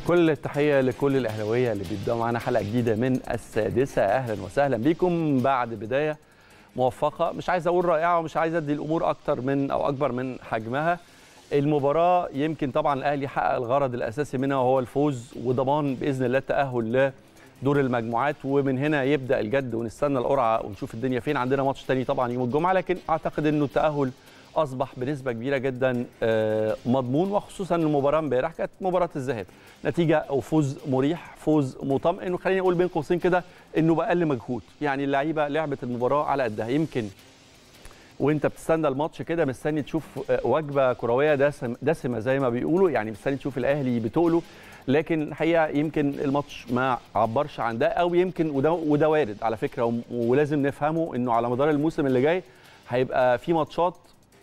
كل التحية لكل الأهلاوية اللي بيبدأوا معانا حلقة جديدة من السادسة أهلا وسهلا بكم بعد بداية موفقة مش عايز أقول رائعة ومش عايز أدي الأمور أكتر من أو أكبر من حجمها المباراة يمكن طبعا الأهلي حقق الغرض الأساسي منها وهو الفوز وضمان بإذن الله التأهل لدور المجموعات ومن هنا يبدأ الجد ونستنى القرعة ونشوف الدنيا فين عندنا ماتش تاني طبعا يوم الجمعة لكن أعتقد أنه التأهل اصبح بنسبه كبيره جدا مضمون وخصوصا المباراه امبارح كانت مباراه الذهاب نتيجه او فوز مريح فوز مطمئن وخليني اقول بين قوسين كده انه باقل مجهود يعني اللعيبه لعبت المباراه على قدها يمكن وانت بتستنى الماتش كده مستني تشوف وجبه كرويه دسم دسمه زي ما بيقولوا يعني مستني تشوف الاهلي بتقله لكن الحقيقه يمكن الماتش ما عبرش عن ده او يمكن وده وده وارد على فكره ولازم نفهمه انه على مدار الموسم اللي جاي هيبقى في ماتشات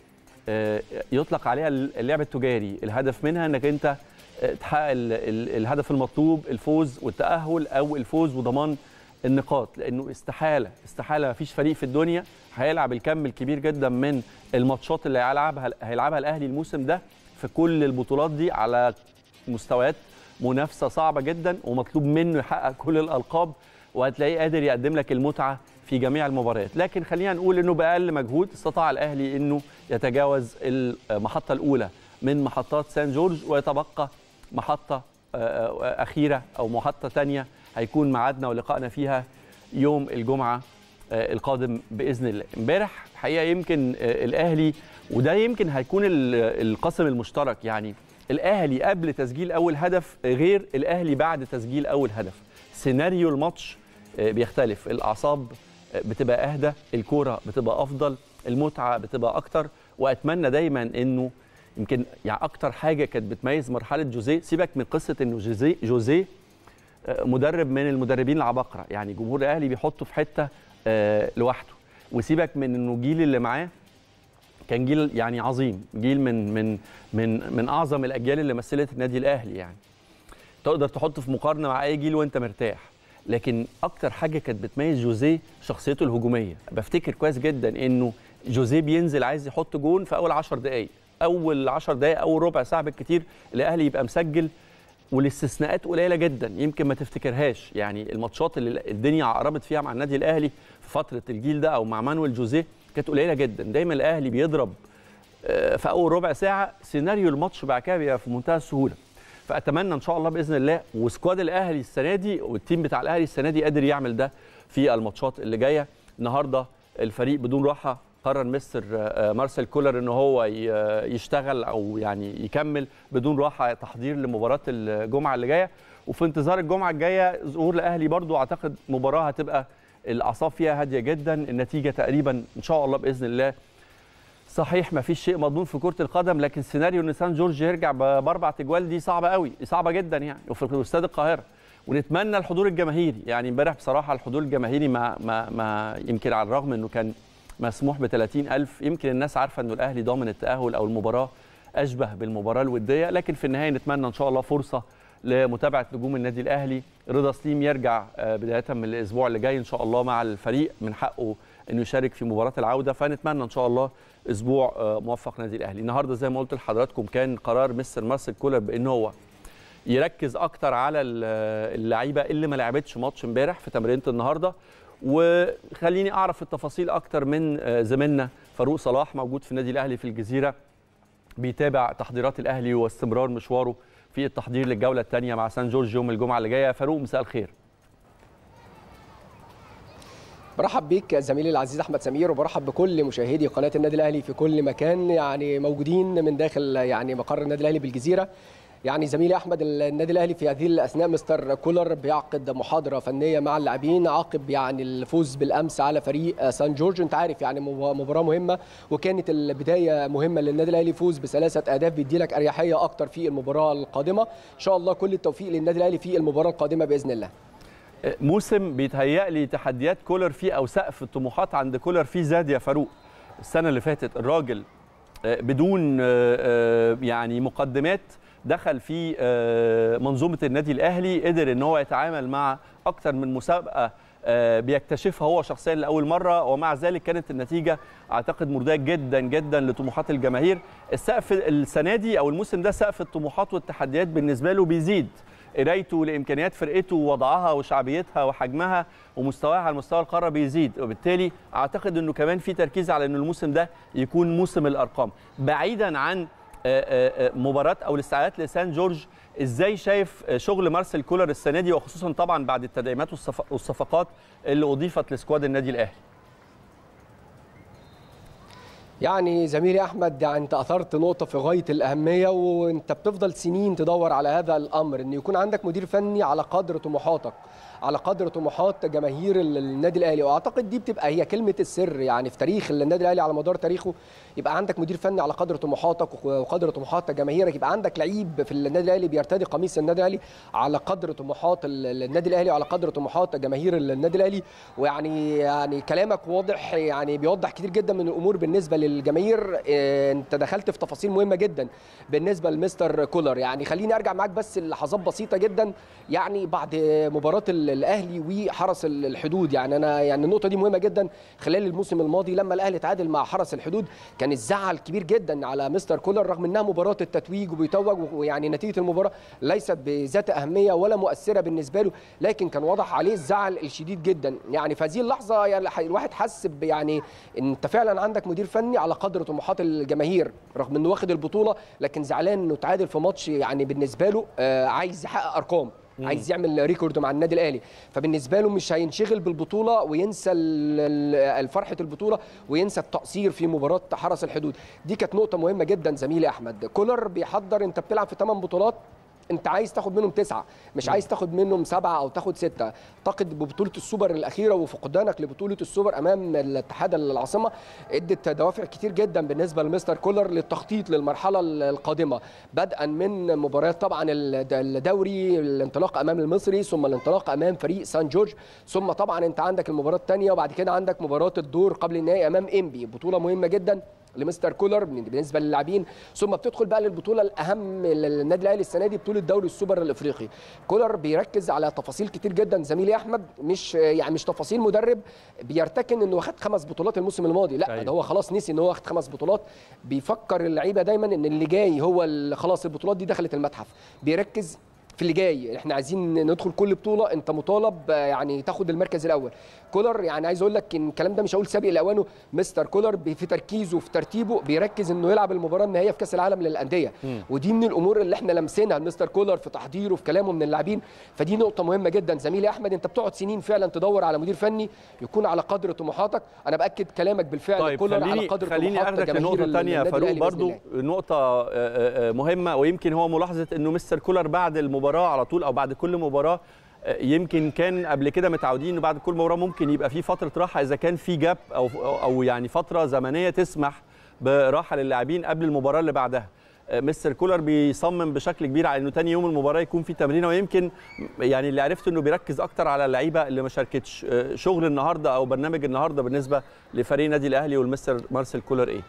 يطلق عليها اللعب التجاري الهدف منها انك انت تحقق الهدف المطلوب الفوز والتاهل او الفوز وضمان النقاط لانه استحاله استحاله ما فيش فريق في الدنيا هيلعب الكم الكبير جدا من الماتشات اللي هيلعبها هيلعبها الاهلي الموسم ده في كل البطولات دي على مستويات منافسه صعبه جدا ومطلوب منه يحقق كل الالقاب وهتلاقيه قادر يقدم لك المتعه في جميع المباريات لكن خلينا نقول انه باقل مجهود استطاع الاهلي انه يتجاوز المحطه الاولى من محطات سان جورج ويتبقى محطه اخيره او محطه ثانيه هيكون ميعادنا ولقائنا فيها يوم الجمعه القادم باذن الله امبارح الحقيقه يمكن الاهلي وده يمكن هيكون القسم المشترك يعني الاهلي قبل تسجيل اول هدف غير الاهلي بعد تسجيل اول هدف سيناريو الماتش بيختلف الاعصاب بتبقى اهدى الكوره بتبقى افضل المتعه بتبقى اكتر واتمنى دايما انه يمكن يعني اكتر حاجه كانت بتميز مرحله جوزيه سيبك من قصه انه جوزيه جوزيه مدرب من المدربين العباقره يعني جمهور الاهلي بيحطه في حته لوحده وسيبك من انه الجيل اللي معاه كان جيل يعني عظيم جيل من من من من اعظم الاجيال اللي مثلت النادي الاهلي يعني تقدر تحط في مقارنه مع اي جيل وانت مرتاح لكن اكتر حاجه كانت بتميز جوزيه شخصيته الهجوميه بفتكر كويس جدا انه جوزيه بينزل عايز يحط جون في اول 10 دقائق اول 10 دقائق اول ربع ساعه بالكتير الاهلي يبقى مسجل والاستثناءات قليله جدا يمكن ما تفتكرهاش يعني الماتشات اللي الدنيا عقربت فيها مع النادي الاهلي في فتره الجيل ده او مع مانويل جوزيه كانت قليله جدا دايما الاهلي بيضرب في اول ربع ساعه سيناريو الماتش بعد كده بيبقى في منتهى السهوله فاتمنى ان شاء الله باذن الله وسكواد الاهلي السنه دي والتيم بتاع الاهلي السنه دي قادر يعمل ده في الماتشات اللي جايه النهارده الفريق بدون راحه قرر مستر مارسيل كولر ان هو يشتغل او يعني يكمل بدون راحه تحضير لمباراه الجمعه اللي جايه وفي انتظار الجمعه الجايه ظهور الاهلي برضو اعتقد مباراه هتبقى الاعصاب فيها هاديه جدا النتيجه تقريبا ان شاء الله باذن الله صحيح ما فيش شيء مضمون في كره القدم لكن سيناريو ان سان جورج يرجع باربع تجوال دي صعبه قوي صعبه جدا يعني وفي استاد القاهره ونتمنى الحضور الجماهيري يعني امبارح بصراحه الحضور الجماهيري ما ما ما يمكن على الرغم انه كان مسموح ب 30000 يمكن الناس عارفه انه الاهلي ضامن التاهل او المباراه اشبه بالمباراه الوديه لكن في النهايه نتمنى ان شاء الله فرصه لمتابعه نجوم النادي الاهلي رضا سليم يرجع بدايه من الاسبوع اللي جاي ان شاء الله مع الفريق من حقه انه يشارك في مباراه العوده فنتمنى ان شاء الله اسبوع موفق نادي الاهلي النهارده زي ما قلت لحضراتكم كان قرار مستر مارسيل كولر بان هو يركز اكتر على اللعيبه اللي ما لعبتش ماتش امبارح في تمرينه النهارده وخليني اعرف التفاصيل اكتر من زميلنا فاروق صلاح موجود في النادي الاهلي في الجزيره بيتابع تحضيرات الاهلي واستمرار مشواره في التحضير للجوله الثانيه مع سان جورج يوم الجمعه اللي جايه فاروق مساء الخير برحب بيك زميلي العزيز احمد سمير وبرحب بكل مشاهدي قناه النادي الاهلي في كل مكان يعني موجودين من داخل يعني مقر النادي الاهلي بالجزيره يعني زميلي احمد النادي الاهلي في هذه الاثناء مستر كولر بيعقد محاضره فنيه مع اللاعبين عقب يعني الفوز بالامس على فريق سان جورج انت عارف يعني مباراه مهمه وكانت البدايه مهمه للنادي الاهلي فوز بثلاثه اهداف بيدي لك اريحيه اكتر في المباراه القادمه ان شاء الله كل التوفيق للنادي الاهلي في المباراه القادمه باذن الله موسم بيتهيأ لي تحديات كولر فيه او سقف الطموحات عند كولر فيه زاد يا فاروق السنه اللي فاتت الراجل بدون يعني مقدمات دخل في منظومه النادي الاهلي قدر ان هو يتعامل مع اكثر من مسابقه بيكتشفها هو شخصيا لاول مره ومع ذلك كانت النتيجه اعتقد مرضيه جدا جدا لطموحات الجماهير السقف السنه دي او الموسم ده سقف الطموحات والتحديات بالنسبه له بيزيد قرايته لامكانيات فرقته ووضعها وشعبيتها وحجمها ومستواها على مستوى القاره بيزيد وبالتالي اعتقد انه كمان في تركيز على انه الموسم ده يكون موسم الارقام بعيدا عن مباراه او الاستعدادات لسان جورج ازاي شايف شغل مارسيل كولر السنه دي وخصوصا طبعا بعد التدعيمات والصفقات اللي اضيفت لسكواد النادي الاهلي يعني زميلي احمد يعني انت اثرت نقطه في غايه الاهميه وانت بتفضل سنين تدور على هذا الامر ان يكون عندك مدير فني على قدر طموحاتك على قدر طموحات جماهير النادي الاهلي واعتقد دي بتبقى هي كلمه السر يعني في تاريخ النادي الاهلي على مدار تاريخه يبقى عندك مدير فني على قدر طموحاتك وقدر طموحات جماهيرك يبقى عندك لعيب في النادي الاهلي بيرتدي قميص النادي الاهلي على قدر طموحات النادي الاهلي وعلى قدر طموحات جماهير النادي الاهلي ويعني يعني كلامك واضح يعني بيوضح كتير جدا من الامور بالنسبه للجماهير انت دخلت في تفاصيل مهمه جدا بالنسبه لمستر كولر يعني خليني ارجع معاك بس لحظات بسيطه جدا يعني بعد مباراه الاهلي وحرس الحدود يعني انا يعني النقطه دي مهمه جدا خلال الموسم الماضي لما الاهلي تعادل مع حرس الحدود كان الزعل كبير جدا على مستر كولر رغم انها مباراه التتويج وبيتوج ويعني نتيجه المباراه ليست بذات اهميه ولا مؤثره بالنسبه له لكن كان واضح عليه الزعل الشديد جدا يعني في هذه اللحظه يعني الواحد حس يعني انت فعلا عندك مدير فني على قدر طموحات الجماهير رغم انه واخد البطوله لكن زعلان انه تعادل في ماتش يعني بالنسبه له عايز يحقق ارقام عايز يعمل ريكورد مع النادي الاهلي فبالنسبه له مش هينشغل بالبطوله وينسى فرحه البطوله وينسى التقصير في مباراه حرس الحدود دي كانت نقطه مهمه جدا زميلي احمد كولر بيحضر انت بتلعب في 8 بطولات انت عايز تاخد منهم تسعه مش عايز تاخد منهم سبعه او تاخد سته اعتقد ببطوله السوبر الاخيره وفقدانك لبطوله السوبر امام الاتحاد العاصمه ادت دوافع كتير جدا بالنسبه لمستر كولر للتخطيط للمرحله القادمه بدءا من مباريات طبعا الدوري الانطلاق امام المصري ثم الانطلاق امام فريق سان جورج ثم طبعا انت عندك المباراه الثانيه وبعد كده عندك مباراه الدور قبل النهائي امام انبي بطوله مهمه جدا لمستر كولر بالنسبه للاعبين ثم بتدخل بقى للبطوله الاهم للنادي الاهلي السنه دي بطوله دوري السوبر الافريقي كولر بيركز على تفاصيل كتير جدا زميلي احمد مش يعني مش تفاصيل مدرب بيرتكن انه واخد خمس بطولات الموسم الماضي لا أيوة. ده هو خلاص نسي ان هو واخد خمس بطولات بيفكر اللعيبه دايما ان اللي جاي هو خلاص البطولات دي دخلت المتحف بيركز في اللي جاي احنا عايزين ندخل كل بطوله انت مطالب يعني تاخد المركز الاول كولر يعني عايز اقول لك ان الكلام ده مش هقول سابق لاوانه مستر كولر في تركيزه وفي ترتيبه بيركز انه يلعب المباراه النهائيه في كاس العالم للانديه ودي من الامور اللي احنا لمسينها مستر كولر في تحضيره في كلامه من اللاعبين فدي نقطه مهمه جدا زميلي احمد انت بتقعد سنين فعلا تدور على مدير فني يكون على قدر طموحاتك انا باكد كلامك بالفعل طيب كولر خليني على قدر خليني طموحات اخدك جماهير لنقطه ثانيه يا النادي فاروق الأهلي بإذن برضو الله. نقطه آه، آه، مهمه ويمكن هو ملاحظه انه مستر كولر بعد المباراه على طول او بعد كل مباراه آه، يمكن كان قبل كده متعودين انه بعد كل مباراه ممكن يبقى في فتره راحه اذا كان في جاب او او يعني فتره زمنيه تسمح براحه للاعبين قبل المباراه اللي بعدها آه، مستر كولر بيصمم بشكل كبير على انه تاني يوم المباراه يكون في تمرينه ويمكن يعني اللي عرفت انه بيركز اكتر على اللعيبه اللي ما شاركتش آه، شغل النهارده او برنامج النهارده بالنسبه لفريق نادي الاهلي والمستر مارسيل كولر ايه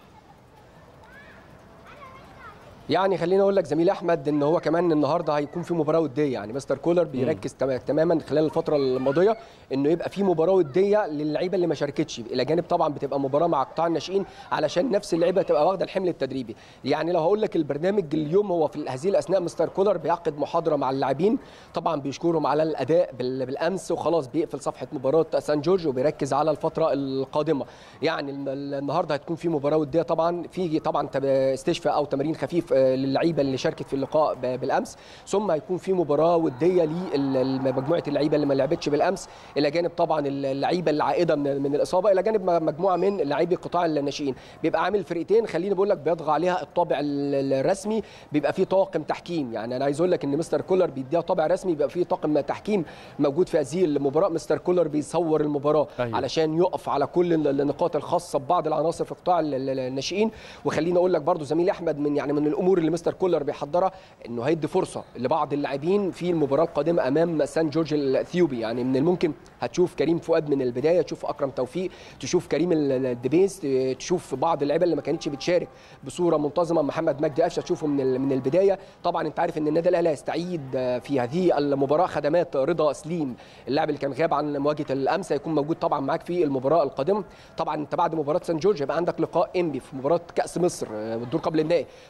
يعني خليني اقول لك زميلي احمد ان هو كمان النهارده هيكون في مباراه وديه يعني مستر كولر بيركز تم- تماما خلال الفتره الماضيه انه يبقى في مباراه وديه للعيبه اللي ما شاركتش الى جانب طبعا بتبقى مباراه مع قطاع الناشئين علشان نفس اللعيبه تبقى واخده الحمل التدريبي يعني لو هقول لك البرنامج اليوم هو في هذه الاثناء مستر كولر بيعقد محاضره مع اللاعبين طبعا بيشكرهم على الاداء بال- بالامس وخلاص بيقفل صفحه مباراه سان جورج وبيركز على الفتره القادمه يعني الن- النهارده هتكون في مباراه وديه طبعا في طبعا تب- استشفاء او تمرين خفيف آه، للعيبه اللي شاركت في اللقاء ب- بالامس ثم هيكون في مباراه وديه لمجموعه اللعيبه اللي ما لعبتش بالامس الى جانب طبعا اللعيبه العائده من من الاصابه الى جانب مجموعه من لاعبي قطاع الناشئين بيبقى عامل فرقتين خليني بقول لك بيطغى عليها الطابع ال- الرسمي بيبقى فيه طاقم تحكيم يعني انا عايز اقول لك ان مستر كولر بيديها طابع رسمي بيبقى فيه طاقم تحكيم موجود في هذه المباراه مستر كولر بيصور المباراه أيوة. علشان يقف على كل ال- النقاط الخاصه ببعض العناصر في قطاع ال- ال- الناشئين وخليني اقول لك برضو زميلي احمد من يعني من الامور اللي مستر كولر بيحضرها انه هيدي فرصه لبعض اللاعبين في المباراه القادمه امام سان جورج الاثيوبي يعني من الممكن هتشوف كريم فؤاد من البدايه تشوف اكرم توفيق تشوف كريم ال- ال- الدبيس ت- تشوف بعض اللعيبه اللي ما كانتش بتشارك بصوره منتظمه محمد مجدي قفشه تشوفه من ال- من البدايه طبعا انت عارف ان النادي الاهلي هيستعيد آه، في هذه المباراه خدمات رضا سليم اللاعب اللي كان غاب عن مواجهه الامس هيكون موجود طبعا معاك في المباراه القادمه طبعا انت بعد مباراه سان جورج هيبقى عندك لقاء انبي في مباراه كاس مصر آه، والدور قبل النهائي فمستر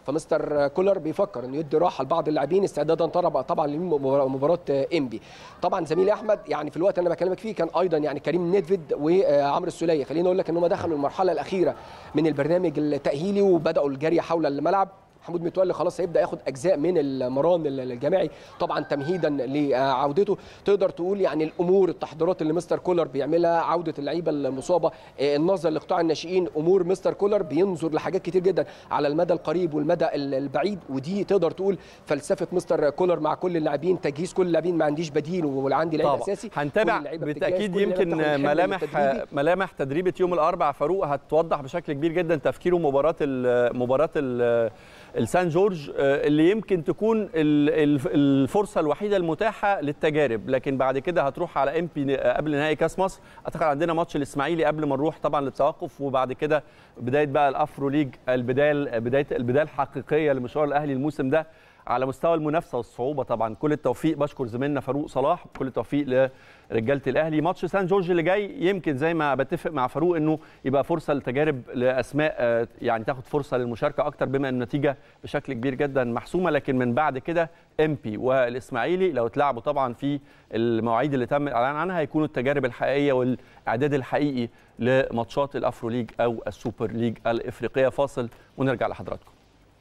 مستر كولر بيفكر انه يدي راحه لبعض اللاعبين استعدادا طبعا لمباراه انبي طبعا زميلي احمد يعني في الوقت اللي انا بكلمك فيه كان ايضا يعني كريم نيدفيد وعمرو السوليه خليني اقول لك ان هم دخلوا المرحله الاخيره من البرنامج التاهيلي وبداوا الجري حول الملعب محمود متولي خلاص هيبدا ياخد اجزاء من المران الجماعي طبعا تمهيدا لعودته تقدر تقول يعني الامور التحضيرات اللي مستر كولر بيعملها عوده اللعيبه المصابه النظر لقطاع الناشئين امور مستر كولر بينظر لحاجات كتير جدا على المدى القريب والمدى البعيد ودي تقدر تقول فلسفه مستر كولر مع كل اللاعبين تجهيز كل اللاعبين ما عنديش بديل ولا عندي لعيب اساسي هنتابع بالتاكيد يمكن ملامح ملامح تدريبه يوم الاربعاء فاروق هتوضح بشكل كبير جدا تفكيره مباراه ال مباراه ال السان جورج اللي يمكن تكون الفرصه الوحيده المتاحه للتجارب لكن بعد كده هتروح على ام بي قبل نهائي كاس مصر اعتقد عندنا ماتش الاسماعيلي قبل ما نروح طبعا للتوقف وبعد كده بدايه بقى الافرو ليج البدايه بدايه البدايه الحقيقيه لمشوار الاهلي الموسم ده على مستوى المنافسه والصعوبه طبعا كل التوفيق بشكر زميلنا فاروق صلاح كل التوفيق لرجاله الاهلي ماتش سان جورج اللي جاي يمكن زي ما بتفق مع فاروق انه يبقى فرصه لتجارب لاسماء يعني تاخد فرصه للمشاركه اكتر بما ان النتيجه بشكل كبير جدا محسومه لكن من بعد كده ام بي والاسماعيلي لو اتلعبوا طبعا في المواعيد اللي تم الاعلان عنها هيكونوا التجارب الحقيقيه والاعداد الحقيقي لماتشات الافرو ليج او السوبر ليج الافريقيه فاصل ونرجع لحضراتكم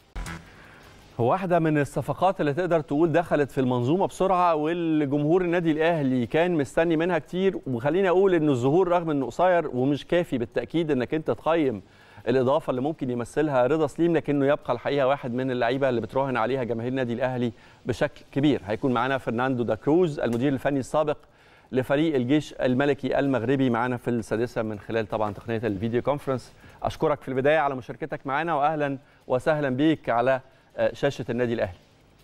واحدة من الصفقات اللي تقدر تقول دخلت في المنظومة بسرعة والجمهور النادي الأهلي كان مستني منها كتير وخليني أقول إن الظهور رغم إنه قصير ومش كافي بالتأكيد إنك أنت تقيم الإضافة اللي ممكن يمثلها رضا سليم لكنه يبقى الحقيقة واحد من اللعيبة اللي بتراهن عليها جماهير النادي الأهلي بشكل كبير هيكون معانا فرناندو دا كروز المدير الفني السابق لفريق الجيش الملكي المغربي معانا في السادسة من خلال طبعا تقنية الفيديو كونفرنس أشكرك في البداية على مشاركتك معانا وأهلا وسهلا بيك على شاشة النادي الأهلي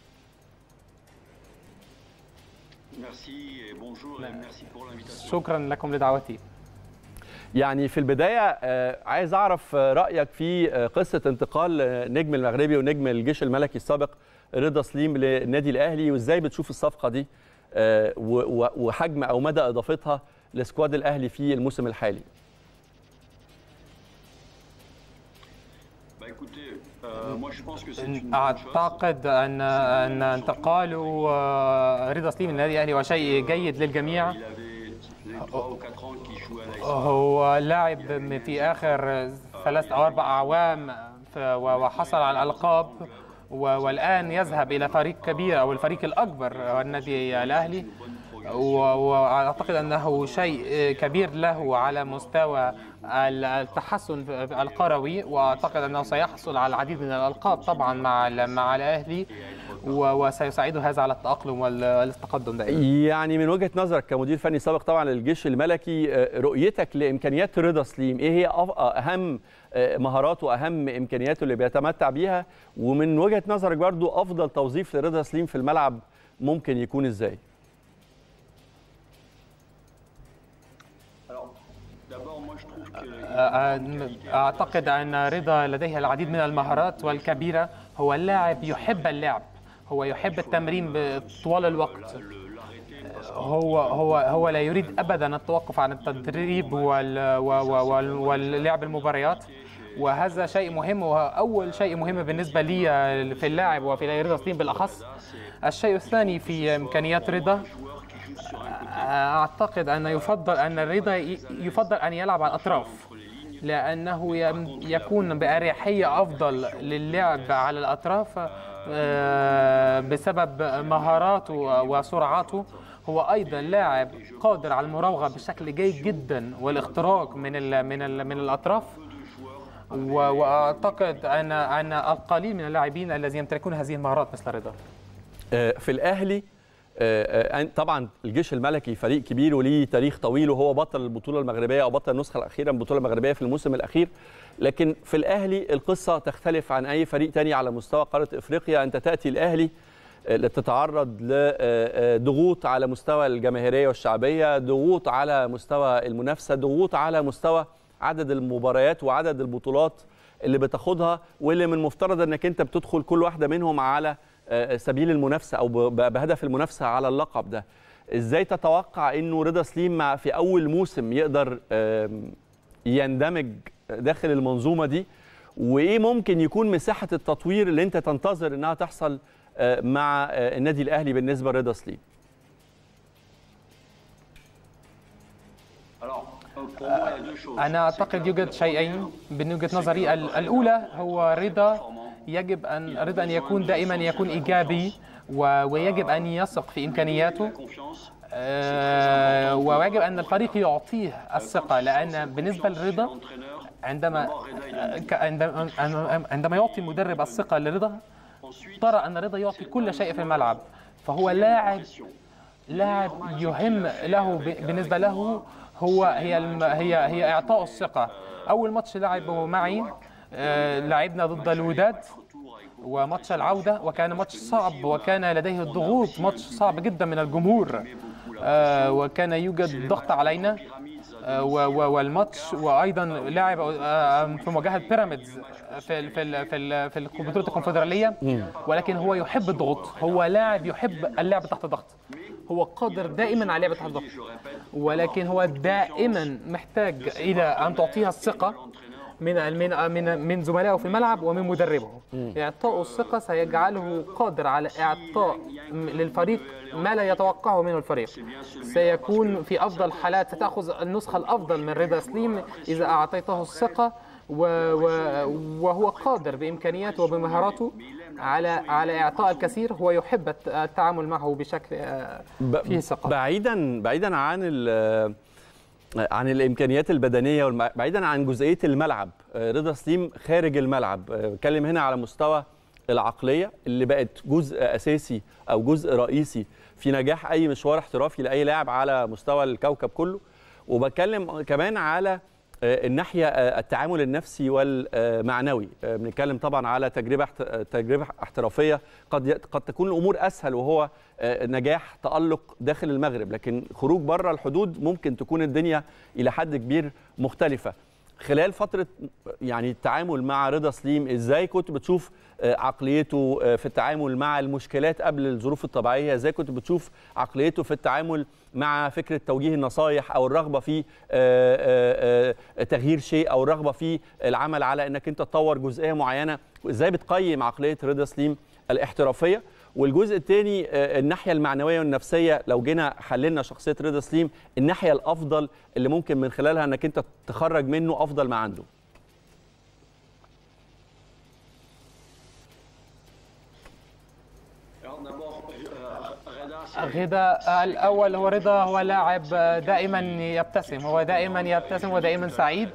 شكرا لكم لدعوتي يعني في البداية عايز أعرف رأيك في قصة انتقال نجم المغربي ونجم الجيش الملكي السابق رضا سليم للنادي الأهلي وإزاي بتشوف الصفقة دي وحجم أو مدى إضافتها لسكواد الأهلي في الموسم الحالي اعتقد ان ان انتقال رضا سليم للنادي الاهلي هو شيء جيد للجميع هو لاعب في اخر ثلاث او اربع اعوام وحصل على الالقاب والان يذهب الى فريق كبير او الفريق الاكبر النادي الاهلي واعتقد انه شيء كبير له على مستوى التحسن القروي واعتقد انه سيحصل على العديد من الالقاب طبعا مع مع الاهلي وسيساعده هذا على التاقلم والتقدم دائما يعني من وجهه نظرك كمدير فني سابق طبعا للجيش الملكي رؤيتك لامكانيات رضا سليم ايه هي اهم مهاراته واهم امكانياته اللي بيتمتع بيها ومن وجهه نظرك برضو افضل توظيف لرضا سليم في الملعب ممكن يكون ازاي اعتقد ان رضا لديه العديد من المهارات والكبيره هو اللاعب يحب اللعب هو يحب التمرين طوال الوقت هو هو هو لا يريد ابدا التوقف عن التدريب واللعب المباريات وهذا شيء مهم وهو اول شيء مهم بالنسبه لي في اللاعب وفي رضا سليم بالاخص الشيء الثاني في امكانيات رضا اعتقد ان يفضل ان الرضا يفضل ان يلعب على الاطراف لانه يكون باريحيه افضل للعب على الاطراف بسبب مهاراته وسرعاته هو ايضا لاعب قادر على المراوغه بشكل جيد جدا والاختراق من ال من ال من الاطراف واعتقد ان ان القليل من اللاعبين الذين يمتلكون هذه المهارات مثل رضا في الاهلي طبعا الجيش الملكي فريق كبير وليه تاريخ طويل وهو بطل البطوله المغربيه او بطل النسخه الاخيره من البطوله المغربيه في الموسم الاخير لكن في الاهلي القصه تختلف عن اي فريق تاني على مستوى قاره افريقيا انت تاتي الاهلي لتتعرض لضغوط على مستوى الجماهيريه والشعبيه ضغوط على مستوى المنافسه ضغوط على مستوى عدد المباريات وعدد البطولات اللي بتاخدها واللي من المفترض انك انت بتدخل كل واحده منهم على سبيل المنافسه او بهدف المنافسه على اللقب ده ازاي تتوقع انه رضا سليم مع في اول موسم يقدر يندمج داخل المنظومه دي وايه ممكن يكون مساحه التطوير اللي انت تنتظر انها تحصل آه، مع آه، النادي الاهلي بالنسبه لرضا سليم أنا أعتقد يوجد شيئين من وجهة نظري ال- الأولى هو رضا يجب أن رضا أن يكون دائما يكون إيجابي و- ويجب أن يثق في إمكانياته آه، ويجب أن الفريق يعطيه الثقة لأن بالنسبة لرضا عندما ك- عندما عندما يعطي المدرب الثقة لرضا ترى أن رضا يعطي كل شيء في الملعب فهو لاعب لاعب يهم له ب- بالنسبه له هو هي الم- هي هي اعطاء الثقه اول ماتش لعبه معي آه، لعبنا ضد الوداد وماتش العوده وكان ماتش صعب وكان لديه الضغوط ماتش صعب جدا من الجمهور آه، وكان يوجد ضغط علينا آه، و- و- والماتش وايضا لعب آه، في مواجهه بيراميدز في ال- في ال- في ال- في بطوله الكونفدراليه ولكن هو يحب الضغوط هو لاعب يحب اللعب تحت ضغط هو قادر دائما على اللعب تحت ضغط ولكن هو دائما محتاج الى ان تعطيها الثقه من من من من زملائه في الملعب ومن مدربه اعطاء الثقه سيجعله قادر على اعطاء م- للفريق ما لا يتوقعه منه الفريق سيكون في افضل حالات ستاخذ النسخه الافضل من رضا سليم اذا اعطيته الثقه و و وهو قادر بامكانياته وبمهاراته على على اعطاء الكثير هو يحب الت- التعامل معه بشكل آه، ب- فيه ثقه بعيدا بعيدا عن ال- عن الامكانيات البدنيه والم... بعيدا عن جزئيه الملعب آه، رضا سليم خارج الملعب آه، بتكلم هنا على مستوى العقليه اللي بقت جزء اساسي او جزء رئيسي في نجاح اي مشوار احترافي لاي لاعب على مستوى الكوكب كله وبتكلم كمان على آه، الناحيه آه، التعامل النفسي والمعنوي آه، بنتكلم طبعا على تجربه احت- آه، تجربه احترافيه قد ي- قد تكون الامور اسهل وهو آه، نجاح تالق داخل المغرب لكن خروج بره الحدود ممكن تكون الدنيا الى حد كبير مختلفه خلال فتره يعني التعامل مع رضا سليم ازاي كنت بتشوف آه، عقليته آه، في التعامل مع المشكلات قبل الظروف الطبيعيه ازاي كنت بتشوف عقليته في التعامل مع فكره توجيه النصائح او الرغبه في آه، آه، آه، تغيير شيء او الرغبه في العمل على انك انت تطور جزئيه معينه ازاي بتقيم عقليه رضا سليم الاحترافيه والجزء الثاني الناحيه المعنويه والنفسيه لو جينا حللنا شخصيه رضا سليم الناحيه الافضل اللي ممكن من خلالها انك انت تخرج منه افضل ما عنده غدا الأول هو رضا هو لاعب دائما يبتسم هو دائما يبتسم ودائما سعيد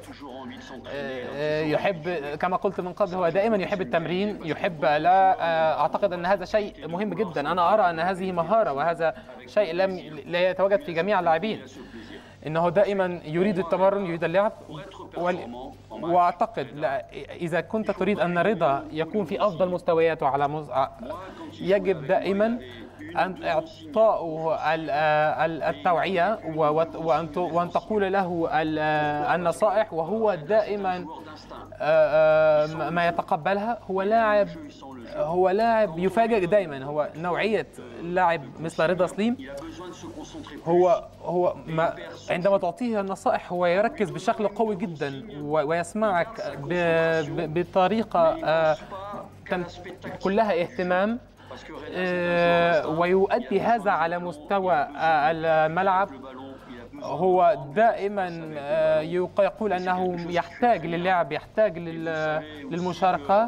يحب كما قلت من قبل هو دائما يحب التمرين يحب لا أعتقد أن هذا شيء مهم جدا أنا أرى أن هذه مهارة وهذا شيء لم لا يتواجد في جميع اللاعبين انه دائما يريد التمرن يريد اللعب وال... واعتقد لا اذا كنت تريد ان رضا يكون في افضل مستوياته على مز... يجب دائما أن إعطاؤه ال- ال- التوعية و- وأن ت- وأن تقول له ال- النصائح وهو دائما آه، آه، ما يتقبلها هو لاعب هو لاعب يفاجئ دائما هو نوعية لاعب مثل رضا سليم هو هو ما عندما تعطيه النصائح هو يركز بشكل قوي جدا و- ويسمعك ب- ب- بطريقة آه، تم- كلها اهتمام آه، ويؤدي هذا على مستوى آه، الملعب هو دائما آه، يق- يقول انه يحتاج للعب يحتاج لل- للمشاركه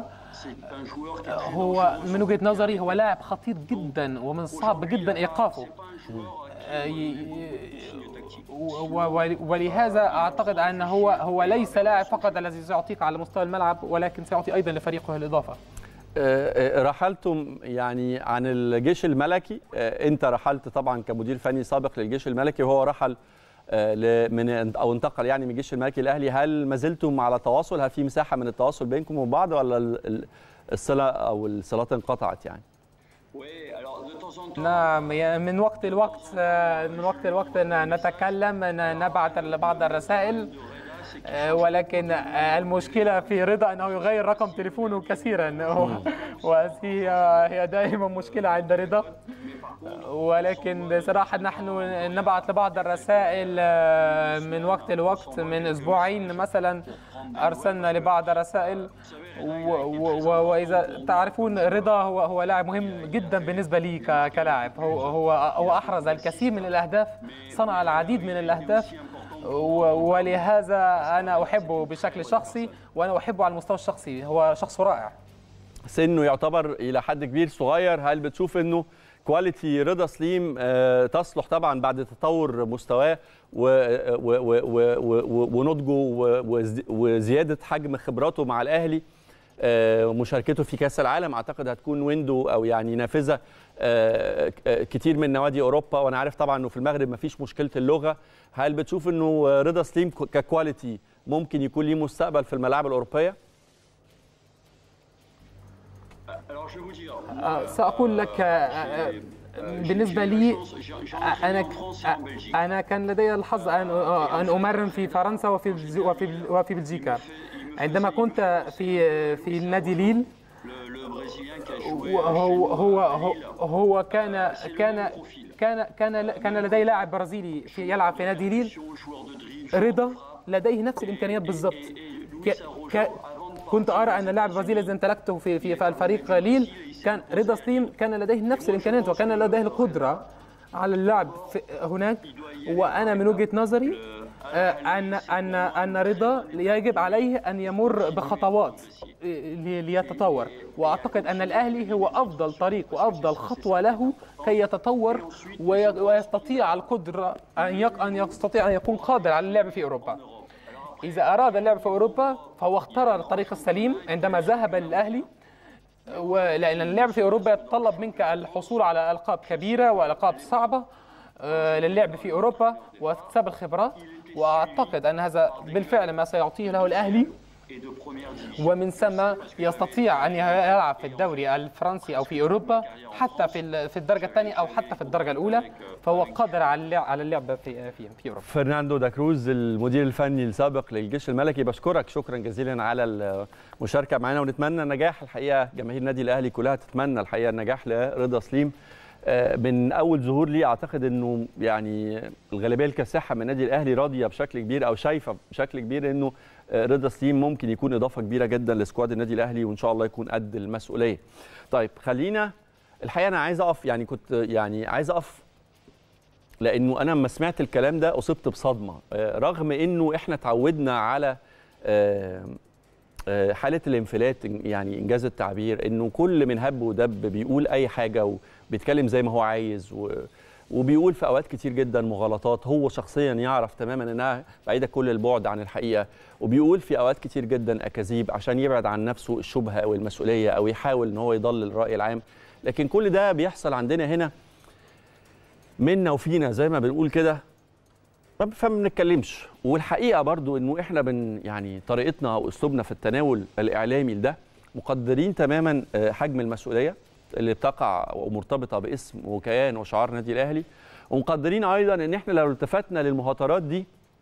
هو من وجهه نظري هو لاعب خطير جدا ومن الصعب جدا ايقافه آه، ي- و- و- ولهذا اعتقد ان هو هو ليس لاعب فقط الذي سيعطيك على مستوى الملعب ولكن سيعطي ايضا لفريقه الاضافه آه، آه، رحلتم يعني عن الجيش الملكي آه، انت رحلت طبعا كمدير فني سابق للجيش الملكي وهو رحل آه، ل- من او انتقل يعني من الجيش الملكي الاهلي هل ما زلتم على تواصل هل في مساحه من التواصل بينكم وبين بعض ولا ال- ال- الصله او الصلات انقطعت يعني نعم يعني من وقت لوقت آه، من وقت لوقت ن- نتكلم ن- نبعث بعض الرسائل آه، ولكن آه، المشكلة في رضا أنه يغير رقم تليفونه كثيرا وهي هي دائما مشكلة عند رضا ولكن صراحة نحن نبعث لبعض الرسائل آه، من وقت لوقت من أسبوعين مثلا أرسلنا لبعض الرسائل و- و- و- وإذا تعرفون رضا هو هو لاعب مهم جدا بالنسبة لي ك- كلاعب هو هو هو أحرز الكثير من الأهداف صنع العديد من الأهداف و- ولهذا أنا أحبه بشكل شخصي وأنا أحبه على المستوى الشخصي هو شخص رائع سنه يعتبر الى حد كبير صغير هل بتشوف انه كواليتي رضا سليم آه، تصلح طبعا بعد تطور مستواه و- و- و- و- و- ونضجه و- وز- وزياده حجم خبراته مع الاهلي آه، مشاركته في كاس العالم اعتقد هتكون ويندو او يعني نافذه آه، آه، كتير من نوادي اوروبا وانا عارف طبعا انه في المغرب مفيش مشكله اللغه هل بتشوف انه رضا سليم ك- ككواليتي ممكن يكون ليه مستقبل في الملاعب الاوروبيه آه، سأقول لك آه، آه، بالنسبة لي آه، أنا ك- آه، أنا كان لدي الحظ أن آه، أن أمرن في فرنسا وفي بلجي- وفي بل- وفي بلجيكا عندما كنت في في نادي ليل هو هو هو, هو كان كان كان كان كان لدي لاعب برازيلي في يلعب في نادي ليل رضا لديه نفس الامكانيات بالضبط ك- ك- كنت ارى ان اللاعب البرازيلي الذي امتلكته في في في الفريق ليل كان رضا سليم كان لديه نفس الامكانيات وكان لديه القدره على اللعب في هناك وانا من وجهه نظري آه، ان ان ان رضا يجب عليه ان يمر بخطوات لي- ليتطور واعتقد ان الاهلي هو افضل طريق وافضل خطوه له كي يتطور وي- ويستطيع القدره ان يق- ان يستطيع ان يكون قادر على اللعب في اوروبا إذا أراد اللعب في أوروبا فهو اختار الطريق السليم عندما ذهب للأهلي ولأن اللعب في أوروبا يتطلب منك الحصول على ألقاب كبيرة وألقاب صعبة آه، للعب في أوروبا واكتساب الخبرات وأعتقد أن هذا بالفعل ما سيعطيه له الأهلي ومن ثم يستطيع أن يلعب في الدوري الفرنسي أو في أوروبا حتى في ال- في الدرجة الثانية أو حتى في الدرجة الأولى فهو قادر على اللعب على اللعب في في في أوروبا فرناندو دا كروز المدير الفني السابق للجيش الملكي بشكرك شكرا جزيلا على المشاركه معنا ونتمنى النجاح الحقيقه جماهير النادي الاهلي كلها تتمنى الحقيقه النجاح لرضا سليم آه، من اول ظهور ليه اعتقد انه يعني الغالبيه الكاسحه من النادي الاهلي راضيه بشكل كبير او شايفه بشكل كبير انه آه، رضا سليم ممكن يكون اضافه كبيره جدا لسكواد النادي الاهلي وان شاء الله يكون قد المسؤوليه. طيب خلينا الحقيقه انا عايز اقف يعني كنت يعني عايز اقف لانه انا لما سمعت الكلام ده اصبت بصدمه آه، رغم انه احنا اتعودنا على آه، آه، حاله الانفلات يعني انجاز التعبير انه كل من هب ودب بيقول اي حاجه وبيتكلم زي ما هو عايز و وبيقول في اوقات كتير جدا مغالطات هو شخصيا يعرف تماما انها بعيده كل البعد عن الحقيقه وبيقول في اوقات كتير جدا اكاذيب عشان يبعد عن نفسه الشبهه او المسؤوليه او يحاول ان هو يضلل الراي العام لكن كل ده بيحصل عندنا هنا منا وفينا زي ما بنقول كده ما- فما بنتكلمش والحقيقه برضو انه احنا بن يعني طريقتنا او اسلوبنا في التناول الاعلامي ده مقدرين تماما آه، حجم المسؤوليه اللي بتقع ومرتبطه باسم وكيان وشعار نادي الاهلي ومقدرين ايضا ان احنا لو التفتنا للمهاترات دي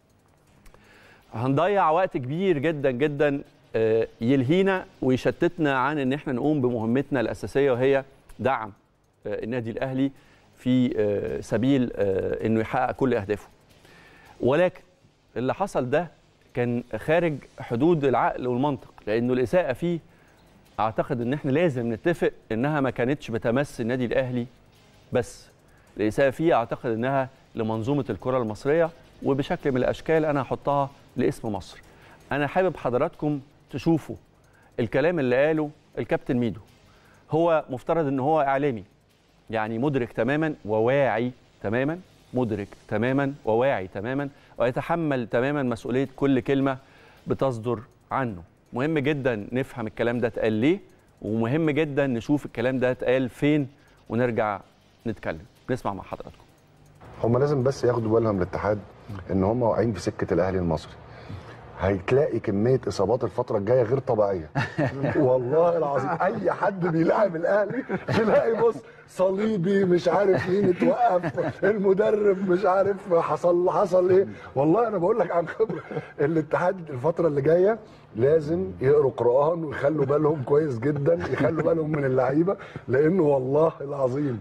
هنضيع وقت كبير جدا جدا آه، يلهينا ويشتتنا عن ان احنا نقوم بمهمتنا الاساسيه وهي دعم آه، النادي الاهلي في آه، سبيل آه، انه يحقق كل اهدافه ولكن اللي حصل ده كان خارج حدود العقل والمنطق لانه الاساءه فيه اعتقد ان احنا لازم نتفق انها ما كانتش بتمس النادي الاهلي بس الاساءه فيه اعتقد انها لمنظومه الكره المصريه وبشكل من الاشكال انا هحطها لاسم مصر انا حابب حضراتكم تشوفوا الكلام اللي قاله الكابتن ميدو هو مفترض ان هو اعلامي يعني مدرك تماما وواعي تماما مدرك تماما وواعي تماما ويتحمل تماما مسؤوليه كل كلمه بتصدر عنه مهم جدا نفهم الكلام ده اتقال ليه ومهم جدا نشوف الكلام ده اتقال فين ونرجع نتكلم نسمع مع حضراتكم هم لازم بس ياخدوا بالهم الاتحاد ان هم واقعين في سكه الاهلي المصري هتلاقي كميه اصابات الفتره الجايه غير طبيعيه والله العظيم اي حد بيلاعب الاهلي تلاقي بص صليبي مش عارف مين اتوقف المدرب مش عارف حصل حصل ايه والله انا بقول لك عن خبره الاتحاد الفتره اللي جايه لازم يقروا قران ويخلوا بالهم كويس جدا يخلوا بالهم من اللعيبه لانه والله العظيم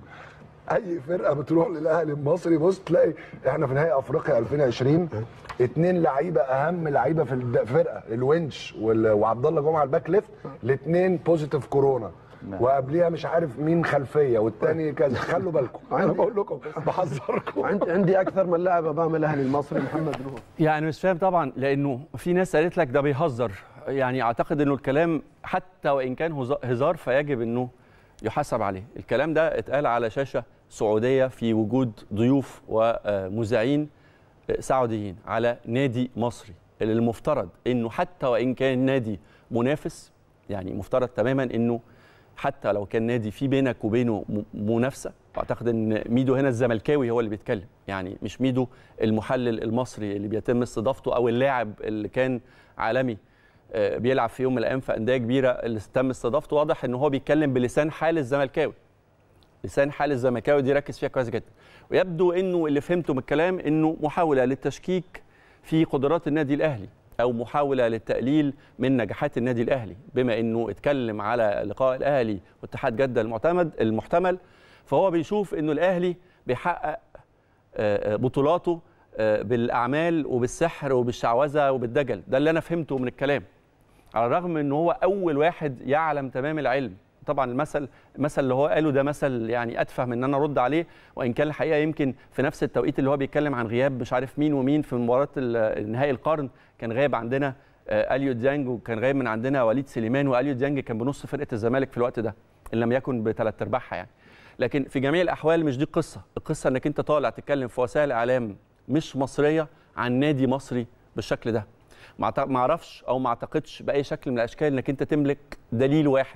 اي فرقه بتروح للاهلي المصري بص تلاقي احنا في نهائي افريقيا 2020 اتنين لعيبه اهم لعيبه في الفرقه الونش وال- وعبد الله جمعه الباك ليفت الاثنين بوزيتيف كورونا وقبليها مش عارف مين خلفيه والتاني كذا خلوا بالكم انا عندي- بقول لكم بحذركم عندي عندي اكثر من لاعب امام الاهلي المصري محمد نور يعني مش فاهم طبعا لانه في ناس قالت لك ده بيهزر يعني اعتقد انه الكلام حتى وان كان هز- هزار فيجب انه يحاسب عليه الكلام ده اتقال على شاشه سعوديه في وجود ضيوف ومذيعين سعوديين على نادي مصري اللي المفترض انه حتى وان كان نادي منافس يعني مفترض تماما انه حتى لو كان نادي في بينك وبينه م- منافسه اعتقد ان ميدو هنا الزملكاوي هو اللي بيتكلم يعني مش ميدو المحلل المصري اللي بيتم استضافته او اللاعب اللي كان عالمي آه، بيلعب في يوم من الايام في انديه كبيره اللي تم استضافته واضح ان هو بيتكلم بلسان حال الزملكاوي لسان حال الزملكاوي دي ركز فيها كويس جدا ويبدو انه اللي فهمته من الكلام انه محاوله للتشكيك في قدرات النادي الاهلي او محاوله للتقليل من نجاحات النادي الاهلي بما انه اتكلم على لقاء الاهلي واتحاد جده المعتمد المحتمل فهو بيشوف انه الاهلي بيحقق آه، آه، بطولاته آه، بالاعمال وبالسحر وبالشعوذه وبالدجل ده اللي انا فهمته من الكلام على الرغم ان هو اول واحد يعلم تمام العلم طبعا المثل المثل اللي هو قاله ده مثل يعني اتفه من ان انا ارد عليه وان كان الحقيقه يمكن في نفس التوقيت اللي هو بيتكلم عن غياب مش عارف مين ومين في مباراه ال- نهائي القرن كان غايب عندنا آه، اليو ديانج وكان غايب من عندنا وليد سليمان واليو ديانج كان بنص فرقه الزمالك في الوقت ده ان لم يكن بثلاث ارباعها يعني لكن في جميع الاحوال مش دي القصه القصه انك انت طالع تتكلم في وسائل اعلام مش مصريه عن نادي مصري بالشكل ده ما أعت- ما اعرفش او ما اعتقدش باي شكل من الاشكال انك انت تملك دليل واحد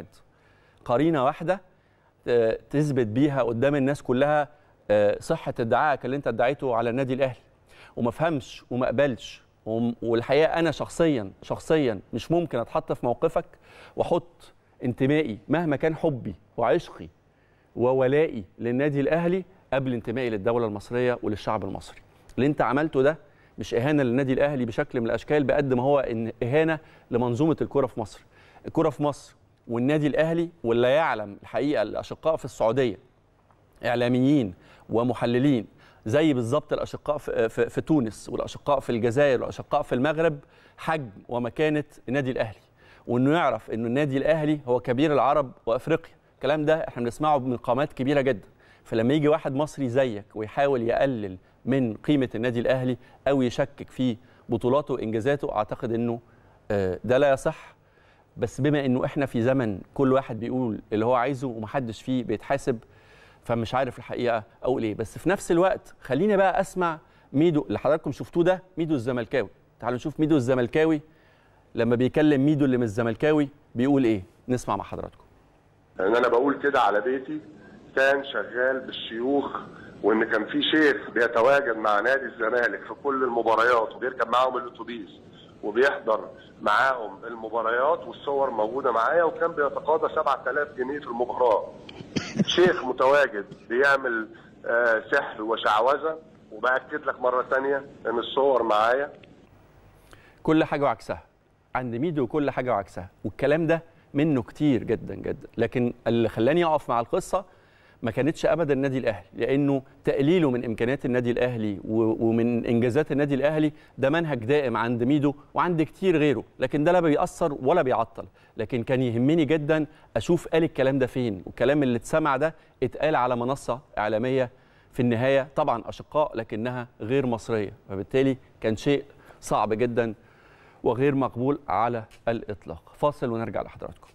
قرينه واحده آه، تثبت بيها قدام الناس كلها آه، صحه ادعائك اللي انت ادعيته على النادي الاهلي وما فهمش وما اقبلش وم- والحقيقه انا شخصيا شخصيا مش ممكن اتحط في موقفك واحط انتمائي مهما كان حبي وعشقي وولائي للنادي الاهلي قبل انتمائي للدوله المصريه وللشعب المصري اللي انت عملته ده مش اهانه للنادي الاهلي بشكل من الاشكال بقد ما هو إن اهانه لمنظومه الكره في مصر الكره في مصر والنادي الاهلي واللي يعلم الحقيقه الاشقاء في السعوديه اعلاميين ومحللين زي بالظبط الاشقاء في, في, في تونس والاشقاء في الجزائر والاشقاء في المغرب حجم ومكانه النادي الاهلي وانه يعرف انه النادي الاهلي هو كبير العرب وافريقيا الكلام ده احنا بنسمعه من قامات كبيره جدا فلما يجي واحد مصري زيك ويحاول يقلل من قيمه النادي الاهلي او يشكك في بطولاته وانجازاته اعتقد انه آه، ده لا يصح بس بما انه احنا في زمن كل واحد بيقول اللي هو عايزه ومحدش فيه بيتحاسب فمش عارف الحقيقه اقول ايه بس في نفس الوقت خليني بقى اسمع ميدو اللي حضراتكم شفتوه ده ميدو الزملكاوي تعالوا نشوف ميدو الزملكاوي لما بيكلم ميدو اللي مش الزملكاوي بيقول ايه نسمع مع حضراتكم ان انا بقول كده على بيتي كان شغال بالشيوخ وان كان في شيخ بيتواجد مع نادي الزمالك في كل المباريات وبيركب معاهم الاتوبيس وبيحضر معاهم المباريات والصور موجوده معايا وكان بيتقاضى 7000 جنيه في المباراه شيخ متواجد بيعمل آه، سحر وشعوذه وباكد لك مره ثانيه ان الصور معايا كل حاجه وعكسها عند ميدو كل حاجه وعكسها والكلام ده منه كتير جدا جدا لكن اللي خلاني اقف مع القصه ما كانتش ابدا النادي الاهلي لانه تقليله من امكانيات النادي الاهلي و- ومن انجازات النادي الاهلي ده منهج دائم عند ميدو وعند كتير غيره لكن ده لا بيأثر ولا بيعطل لكن كان يهمني جدا اشوف قال الكلام ده فين والكلام اللي اتسمع ده اتقال على منصه اعلاميه في النهايه طبعا اشقاء لكنها غير مصريه فبالتالي كان شيء صعب جدا وغير مقبول على الاطلاق فاصل ونرجع لحضراتكم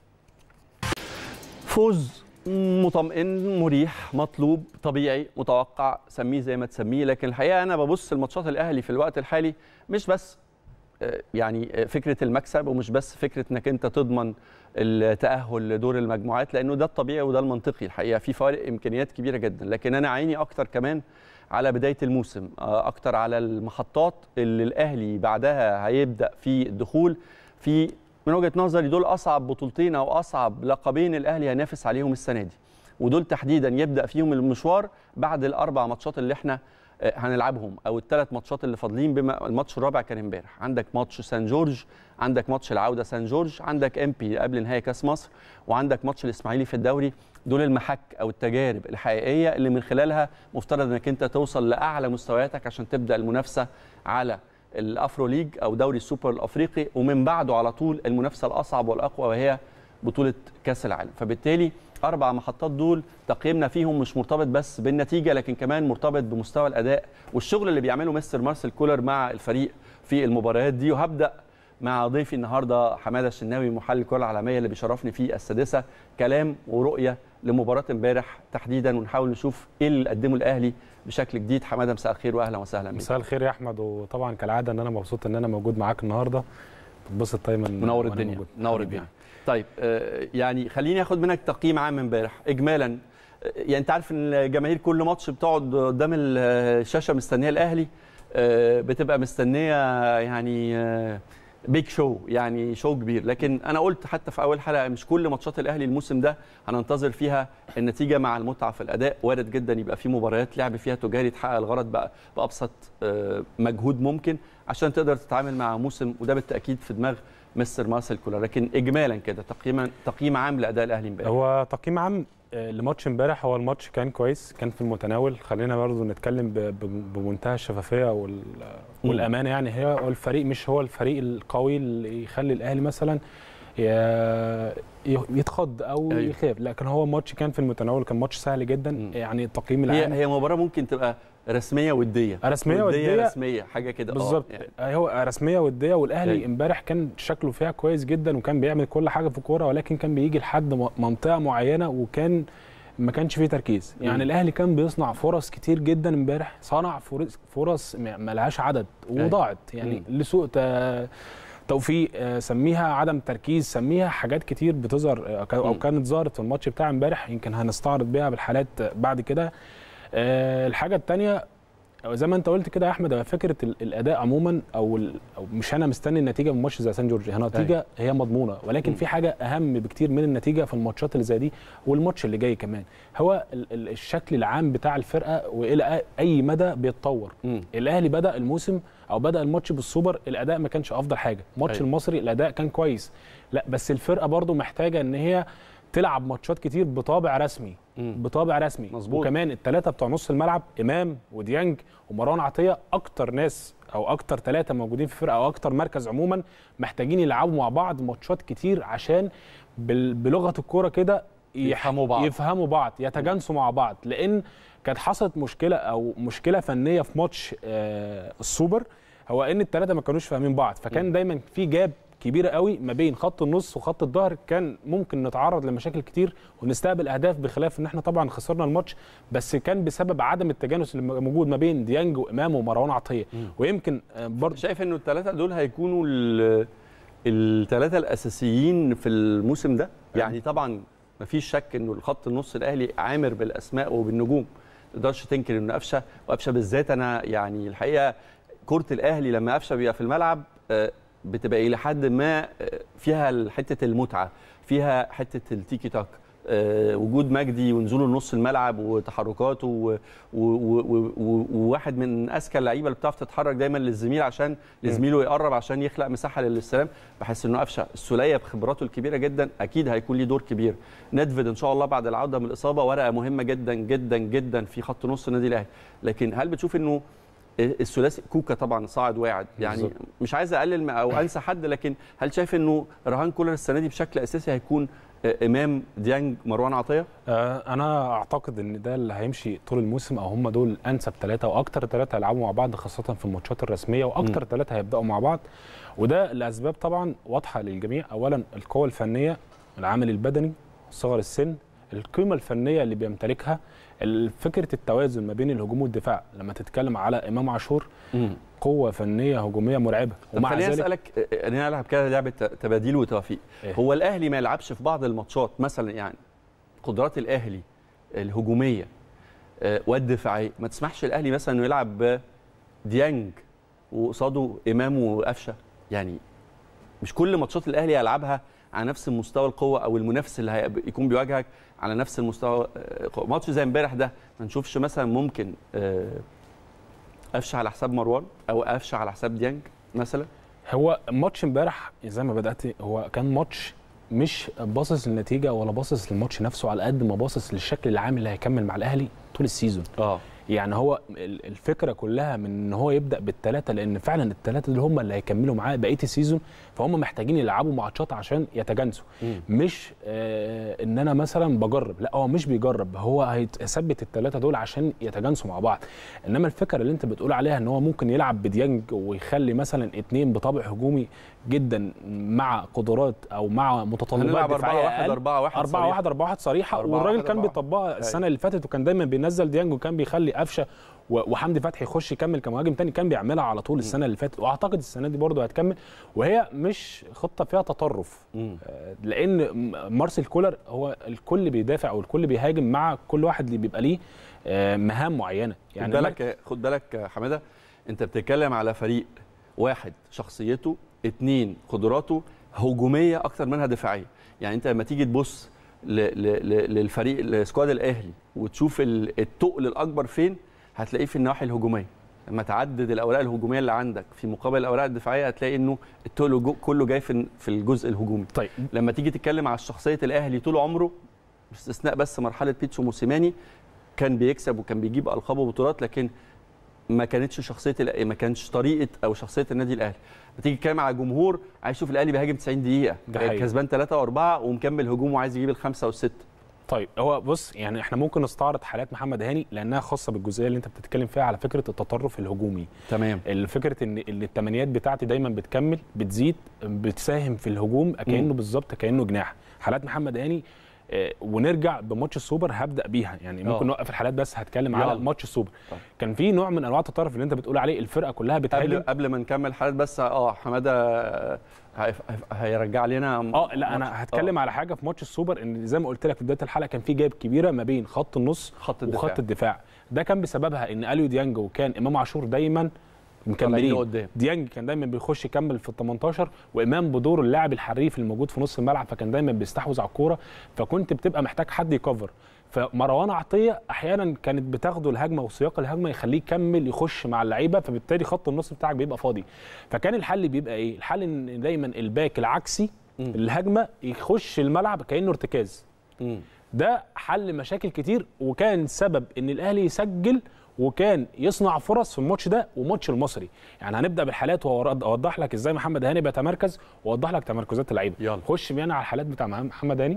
فوز مطمئن مريح مطلوب طبيعي متوقع سميه زي ما تسميه لكن الحقيقه انا ببص لماتشات الاهلي في الوقت الحالي مش بس آه، يعني آه، فكره المكسب ومش بس فكره انك انت تضمن التاهل لدور المجموعات لانه ده الطبيعي وده المنطقي الحقيقه في فوارق امكانيات كبيره جدا لكن انا عيني اكتر كمان على بدايه الموسم آه، اكتر على المحطات اللي الاهلي بعدها هيبدا في الدخول في من وجهه نظري دول اصعب بطولتين او اصعب لقبين الاهلي هينافس عليهم السنه دي ودول تحديدا يبدا فيهم المشوار بعد الاربع ماتشات اللي احنا آه، هنلعبهم او الثلاث ماتشات اللي فاضلين بما الماتش الرابع كان امبارح عندك ماتش سان جورج عندك ماتش العوده سان جورج عندك ام بي قبل نهائي كاس مصر وعندك ماتش الاسماعيلي في الدوري دول المحك او التجارب الحقيقيه اللي من خلالها مفترض انك انت توصل لاعلى مستوياتك عشان تبدا المنافسه على الافرو ليج او دوري السوبر الافريقي ومن بعده على طول المنافسه الاصعب والاقوى وهي بطوله كاس العالم فبالتالي اربع محطات دول تقييمنا فيهم مش مرتبط بس بالنتيجه لكن كمان مرتبط بمستوى الاداء والشغل اللي بيعمله مستر مارسيل كولر مع الفريق في المباريات دي وهبدا مع ضيفي النهارده حماده الشناوي محلل الكره العالميه اللي بيشرفني في السادسه كلام ورؤيه لمباراه امبارح تحديدا ونحاول نشوف ايه اللي قدمه الاهلي بشكل جديد حماده مساء الخير واهلا وسهلا بك مساء الخير يا احمد وطبعا كالعاده ان انا مبسوط ان انا موجود معاك النهارده بتبسط دايما منور وأنا الدنيا موجود. منور حبيبي. الدنيا طيب آه، يعني خليني اخد منك تقييم عام امبارح اجمالا آه، يعني انت عارف ان الجماهير كل ماتش بتقعد قدام الشاشه مستنيه الاهلي آه، بتبقى مستنيه يعني بيج شو يعني شو كبير لكن انا قلت حتى في اول حلقه مش كل ماتشات الاهلي الموسم ده هننتظر فيها النتيجه مع المتعه في الاداء وارد جدا يبقى في مباريات لعب فيها تجاري تحقق الغرض بقى بابسط آه، مجهود ممكن عشان تقدر تتعامل مع موسم وده بالتاكيد في دماغ مستر مارسيل كولر لكن اجمالا كده تقييما تقييم عام لاداء الاهلي امبارح هو تقييم عام آه، لماتش امبارح هو الماتش كان كويس كان في المتناول خلينا برضو نتكلم ب- ب- بمنتهى الشفافيه وال- والامانه يعني هي هو الفريق مش هو الفريق القوي اللي يخلي الاهلي مثلا ي- يتخض او أيوة. يخاف لكن هو ماتش كان في المتناول كان ماتش سهل جدا مم. يعني التقييم هي العام هي مباراه ممكن تبقى رسميه وديه رسميه وديه رسميه حاجه كده آه، بالظبط يعني هو رسميه وديه والاهلي أيوة. امبارح كان شكله فيها كويس جدا وكان بيعمل كل حاجه في الكوره ولكن كان بيجي لحد م- منطقه معينه وكان ما كانش فيه تركيز مم. يعني الاهلي كان بيصنع فرص كتير جدا امبارح صنع فرص فرص ما ما لهاش عدد وضاعت يعني لسوء ت- توفيق آه، سميها عدم تركيز سميها حاجات كتير بتظهر آه، ك- او مم. كانت ظهرت في الماتش بتاع امبارح يمكن هنستعرض بيها بالحالات آه، بعد كده آه، الحاجه الثانيه زي ما انت قلت كده يا احمد هو فكره ال- الاداء عموما او, ال- أو مش انا مستني النتيجه من ماتش زي سان جورج هي نتيجه هي مضمونه ولكن مم. في حاجه اهم بكتير من النتيجه في الماتشات اللي زي دي والماتش اللي جاي كمان هو ال- ال- الشكل العام بتاع الفرقه والى أ- اي مدى بيتطور مم. الاهلي بدا الموسم او بدا الماتش بالسوبر الاداء ما كانش افضل حاجه ماتش أيوة. المصري الاداء كان كويس لا بس الفرقه برضو محتاجه ان هي تلعب ماتشات كتير بطابع رسمي مم. بطابع رسمي مظبوط. وكمان الثلاثه بتوع نص الملعب امام وديانج ومروان عطيه اكتر ناس او اكتر ثلاثه موجودين في الفرقه او اكتر مركز عموما محتاجين يلعبوا مع بعض ماتشات كتير عشان بال- بلغه الكوره كده يح- يفهموا بعض. يفهموا بعض يتجانسوا مع بعض لان كانت حصلت مشكله او مشكله فنيه في ماتش آه السوبر هو ان الثلاثه ما كانوش فاهمين بعض فكان دايما في جاب كبيره قوي ما بين خط النص وخط الظهر كان ممكن نتعرض لمشاكل كتير ونستقبل اهداف بخلاف ان احنا طبعا خسرنا الماتش بس كان بسبب عدم التجانس اللي موجود ما بين ديانج وامام ومروان عطيه ويمكن آه، برضه شايف انه الثلاثه دول هيكونوا الثلاثه الاساسيين في الموسم ده يعني طبعا مفيش شك انه الخط النص الاهلي عامر بالاسماء وبالنجوم ما تقدرش تنكر انه قفشه وقفشه بالذات انا يعني الحقيقه كره الاهلي لما قفشه بيبقى في الملعب آه، بتبقى الى حد ما آه، فيها حته المتعه فيها حته التيكي تاك آه، وجود مجدي ونزوله لنص الملعب وتحركاته و- و- و- و- وواحد من اذكى اللعيبه اللي بتعرف تتحرك دايما للزميل عشان لزميله يقرب عشان يخلق مساحه للاستلام بحس انه قفشه السوليه بخبراته الكبيره جدا اكيد هيكون ليه دور كبير ندفد ان شاء الله بعد العوده من الاصابه ورقه مهمه جدا جدا جدا في خط نص النادي الاهلي لكن هل بتشوف انه الثلاثي كوكا طبعا صاعد واعد يعني بالظبط. مش عايز اقلل او انسى حد لكن هل شايف انه رهان كولر السنه دي بشكل اساسي هيكون آه، امام ديانج مروان عطيه آه، انا اعتقد ان ده اللي هيمشي طول الموسم او هم دول انسب ثلاثه واكتر ثلاثه هيلعبوا مع بعض خاصه في الماتشات الرسميه واكتر ثلاثه هيبداوا مع بعض وده لاسباب طبعا واضحه للجميع اولا القوه الفنيه العامل البدني صغر السن القيمه الفنيه اللي بيمتلكها ال- فكره التوازن ما بين الهجوم والدفاع لما تتكلم على امام عاشور قوه فنيه هجوميه مرعبه طب خليني اسالك آه، انا العب كده لعبه تباديل وتوافيق إيه؟ هو الاهلي ما يلعبش في بعض الماتشات مثلا يعني قدرات الاهلي الهجوميه آه، والدفاعيه ما تسمحش الاهلي مثلا انه يلعب ديانج وقصاده امام وقفشه يعني مش كل ماتشات الاهلي يلعبها على نفس المستوى القوه او المنافس اللي هيكون بيواجهك على نفس المستوى آه، قوة. ماتش زي امبارح ده ما نشوفش مثلا ممكن آه، قفشه على حساب مروان او قفشه على حساب ديانج مثلا هو ماتش امبارح زي ما بدات هو كان ماتش مش باصص للنتيجه ولا باصص للماتش نفسه على قد ما باصص للشكل العام اللي هيكمل مع الاهلي طول السيزون اه يعني هو ال- الفكره كلها من ان هو يبدا بالثلاثه لان فعلا الثلاثه دول هم اللي هيكملوا معاه بقيه السيزون فهم محتاجين يلعبوا ماتشات عشان يتجانسوا مم. مش آه ان انا مثلا بجرب لا هو مش بيجرب هو هيثبت الثلاثه دول عشان يتجانسوا مع بعض انما الفكره اللي انت بتقول عليها ان هو ممكن يلعب بديانج ويخلي مثلا اتنين بطابع هجومي جدا مع قدرات او مع متطلبات هنلعب 4 دفاعيه 1 أقل. 4 1 4 1 4 1 صريحه 4 والراجل 1 كان 4. بيطبقها السنه اللي فاتت وكان دايما بينزل ديانج وكان بيخلي قفشه و- وحمدي فتحي يخش يكمل كمهاجم تاني كان بيعملها على طول السنه اللي فاتت واعتقد السنه دي برضه هتكمل وهي مش خطه فيها تطرف مم. آه، لان م- مارسيل كولر هو الكل بيدافع والكل بيهاجم مع كل واحد اللي بيبقى ليه آه، مهام معينه يعني خد بالك خد بالك يا حماده انت بتتكلم على فريق واحد شخصيته اتنين قدراته هجوميه اكتر منها دفاعيه يعني انت لما تيجي تبص ل- ل- ل- للفريق السكواد الاهلي وتشوف ال- التقل الاكبر فين هتلاقيه في النواحي الهجوميه لما تعدد الاوراق الهجوميه اللي عندك في مقابل الاوراق الدفاعيه هتلاقي انه التقل جو- كله جاي في في الجزء الهجومي طيب لما تيجي تتكلم على شخصيه الاهلي طول عمره باستثناء بس مرحله بيتسو موسيماني كان بيكسب وكان بيجيب القاب وبطولات لكن ما كانتش شخصيه الأ- ما كانش طريقه او شخصيه النادي الاهلي بتيجي تتكلم على جمهور عايز يشوف الاهلي بيهاجم 90 دقيقه ده حقيقي. كسبان 3 واربعه ومكمل هجوم وعايز يجيب الخمسه والسته طيب هو بص يعني احنا ممكن نستعرض حالات محمد هاني لانها خاصه بالجزئيه اللي انت بتتكلم فيها على فكره التطرف الهجومي تمام الفكره ان ان التمنيات بتاعتي دايما بتكمل بتزيد بتساهم في الهجوم كانه بالظبط كانه جناح حالات محمد هاني آه، ونرجع بماتش السوبر هبدا بيها يعني ممكن آه. نوقف الحالات بس هتكلم يلا. على ماتش السوبر طيب. كان في نوع من انواع التطرف اللي انت بتقول عليه الفرقه كلها قبل بتهاجم قبل ما نكمل حالات بس اه حماده آه، هي- هيرجع لنا اه لا انا هتكلم على حاجه في ماتش السوبر ان زي ما قلت لك في بدايه الحلقه كان في جاب كبيره ما بين خط النص خط الدفاع. وخط الدفاع ده كان بسببها ان اليو ديانج وكان امام عاشور دايما طالعين مكملين لقدام. ديانج كان دايما بيخش يكمل في ال 18 وامام بدور اللاعب الحريف الموجود في نص الملعب فكان دايما بيستحوذ على الكوره فكنت بتبقى محتاج حد يكفر فمروان عطيه احيانا كانت بتاخده الهجمه وسياق الهجمه يخليه يكمل يخش مع اللعيبه فبالتالي خط النص بتاعك بيبقى فاضي فكان الحل بيبقى ايه الحل ان دايما الباك العكسي الهجمه يخش الملعب كانه ارتكاز مم. ده حل مشاكل كتير وكان سبب ان الاهلي يسجل وكان يصنع فرص في الماتش ده وماتش المصري يعني هنبدا بالحالات واوضح لك ازاي محمد هاني بيتمركز واوضح لك تمركزات اللعيبه يلا. خش بينا على الحالات بتاع محمد هاني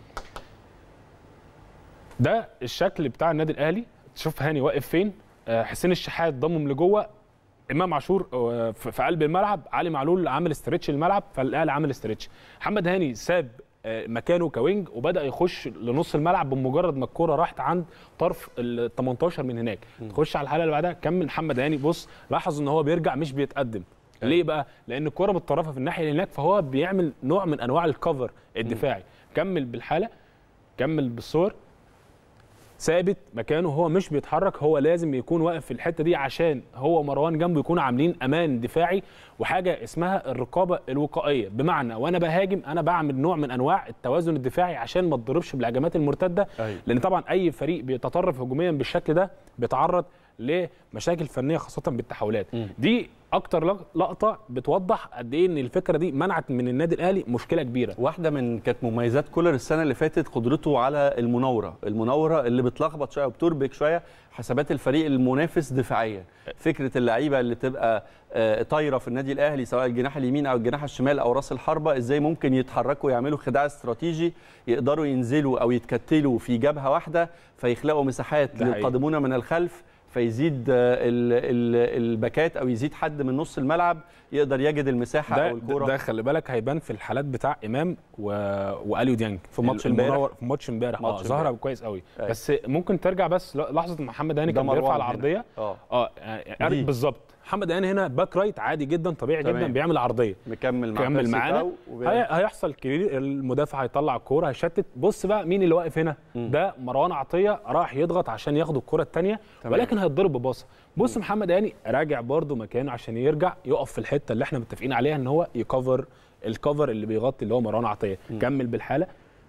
ده الشكل بتاع النادي الاهلي تشوف هاني واقف فين آه، حسين الشحات ضمم لجوه امام عاشور آه، في في قلب الملعب علي معلول عامل استرتش الملعب فالاهلي عامل استرتش محمد هاني ساب آه، مكانه كوينج وبدا يخش لنص الملعب بمجرد ما الكوره راحت عند طرف ال 18 من هناك تخش على الحاله اللي بعدها كمل محمد هاني بص لاحظ ان هو بيرجع مش بيتقدم ليه بقى لان الكوره متطرفه في الناحيه اللي هناك فهو بيعمل نوع من انواع الكفر الدفاعي كمل بالحاله كمل بالصور ثابت مكانه هو مش بيتحرك هو لازم يكون واقف في الحته دي عشان هو مروان جنبه يكونوا عاملين امان دفاعي وحاجه اسمها الرقابه الوقائيه بمعنى وانا بهاجم انا بعمل نوع من انواع التوازن الدفاعي عشان ما اتضربش بالهجمات المرتده أيوة. لان طبعا اي فريق بيتطرف هجوميا بالشكل ده بيتعرض لمشاكل فنيه خاصه بالتحولات دي اكتر لق- لقطه بتوضح قد ايه ان الفكره دي منعت من النادي الاهلي مشكله كبيره واحده من كانت مميزات كولر السنه اللي فاتت قدرته على المناوره المناوره اللي بتلخبط شويه وبتربك شويه حسابات الفريق المنافس دفاعيا فكره اللعيبه اللي تبقى آه، طايره في النادي الاهلي سواء الجناح اليمين او الجناح الشمال او راس الحربه ازاي ممكن يتحركوا يعملوا خداع استراتيجي يقدروا ينزلوا او يتكتلوا في جبهه واحده فيخلقوا مساحات ده حقيقي. للقادمون من الخلف فيزيد آه، ال- ال- الباكات او يزيد حد من نص الملعب يقدر يجد المساحه ده او الكوره ده خلي بالك هيبان في الحالات بتاع امام و... واليو ديانج في ماتش المنور- امبارح. في ماتش امبارح اه ماتش ظهر امبارح. كويس قوي أيوة. بس ممكن ترجع بس ل- لحظه ما محمد هاني ده كان بيرفع مروان هنا. العرضيه اه اه يعني دي. بالظبط محمد هاني هنا باك رايت عادي جدا طبيعي تمام. جدا بيعمل عرضيه مكمل مع كمل بيرسي معانا تاو وبي- هي... هيحصل كبير المدافع هيطلع الكوره هيشتت بص بقى مين اللي واقف هنا ده مروان عطيه راح يضغط عشان ياخد الكوره الثانيه تمام. ولكن هيتضرب بباصه بص محمد هاني راجع برده مكانه عشان يرجع يقف في الحته اللي احنا متفقين عليها ان هو يكفر الكفر اللي بيغطي اللي هو مروان عطيه كمل بالحاله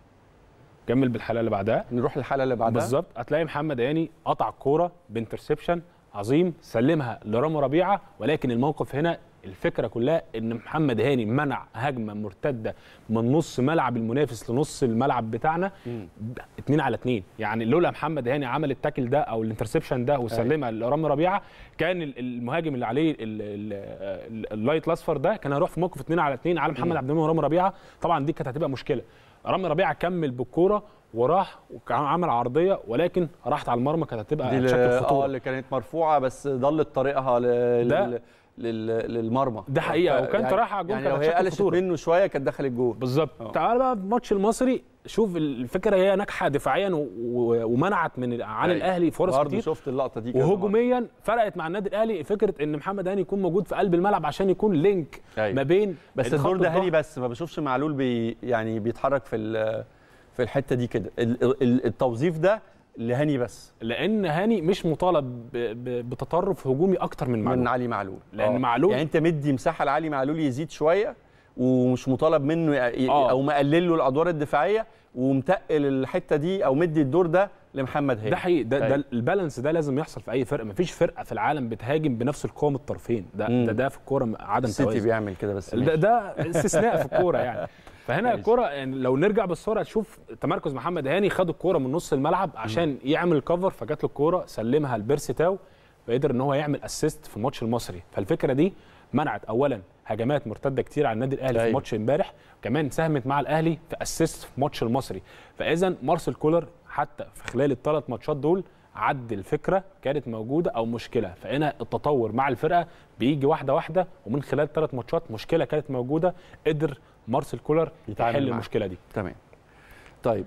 كمل بالحاله اللي بعدها نروح للحلقه اللي بعدها بالظبط هتلاقي محمد هاني قطع الكوره بانترسبشن عظيم سلمها لرامي ربيعه ولكن الموقف هنا الفكره كلها ان محمد هاني منع هجمه مرتده من نص ملعب المنافس لنص الملعب بتاعنا ب- اتنين على اتنين يعني لولا محمد هاني عمل التاكل ده او الانترسبشن ده وسلمها لرامي ربيعه كان ال- المهاجم اللي عليه ال- ال- ال- اللايت الاصفر ده كان هيروح في موقف اتنين على اتنين على محمد عبد المنعم ورامي ربيعه طبعا دي كانت هتبقى مشكله رامي ربيعه كمل بالكوره وراح وعمل عرضيه ولكن راحت على المرمى كانت دي هتبقى اللي- شكل اه خطوره اللي كانت مرفوعه بس ضلت طريقها ل- ده- لل... لل... للمرمى ده حقيقة، ف- وكانت رايحة على الجون يعني لو كانت هي شكل قلشت خطورة. منه شويه كانت دخل الجول بالظبط تعال بقى الماتش المصري شوف الفكره هي ناجحه دفاعيا و- و- ومنعت من عن أيوة. الاهلي فرص برضه كتير شفت اللقطه دي كذا مرة. وهجوميا فرقت مع النادي الاهلي فكره ان محمد هاني يكون موجود في قلب الملعب عشان يكون لينك أيوة. ما بين بس خط الدور ده الظهر. هاني بس ما بشوفش معلول بي يعني بيتحرك في ال- في الحته دي كده ال- ال- التوظيف ده لهاني بس لان هاني مش مطالب ب- ب- بتطرف هجومي اكتر من معلول من علي معلول لأن آه. معلول- يعني انت مدي مساحه لعلي معلول يزيد شويه ومش مطالب منه ي- آه. او مقلل له الادوار الدفاعيه ومتقل الحته دي او مدي الدور ده لمحمد هاني ده حقيقي ده, أيوة. ده البالانس ده لازم يحصل في اي فرقه مفيش فرقه في العالم بتهاجم بنفس القوه من الطرفين ده مم. ده, ده في الكوره عدم السيتي توازن بيعمل كده بس ده, ماشي. ده استثناء في الكوره يعني فهنا ماشي. الكوره يعني لو نرجع بالصوره تشوف تمركز محمد هاني خد الكوره من نص الملعب عشان يعمل كفر فجات له الكوره سلمها لبيرسي تاو فقدر ان هو يعمل اسيست في الماتش المصري فالفكره دي منعت اولا هجمات مرتده كتير على النادي الاهلي في أيوة. ماتش امبارح كمان ساهمت مع الاهلي في اسيست في ماتش المصري فاذا مارسيل كولر حتى في خلال الثلاث ماتشات دول عدل الفكره كانت موجوده او مشكله فهنا التطور مع الفرقه بيجي واحده واحده ومن خلال ثلاث ماتشات مشكله كانت موجوده قدر مارسيل كولر يتعامل يحل معاها. المشكله دي تمام طيب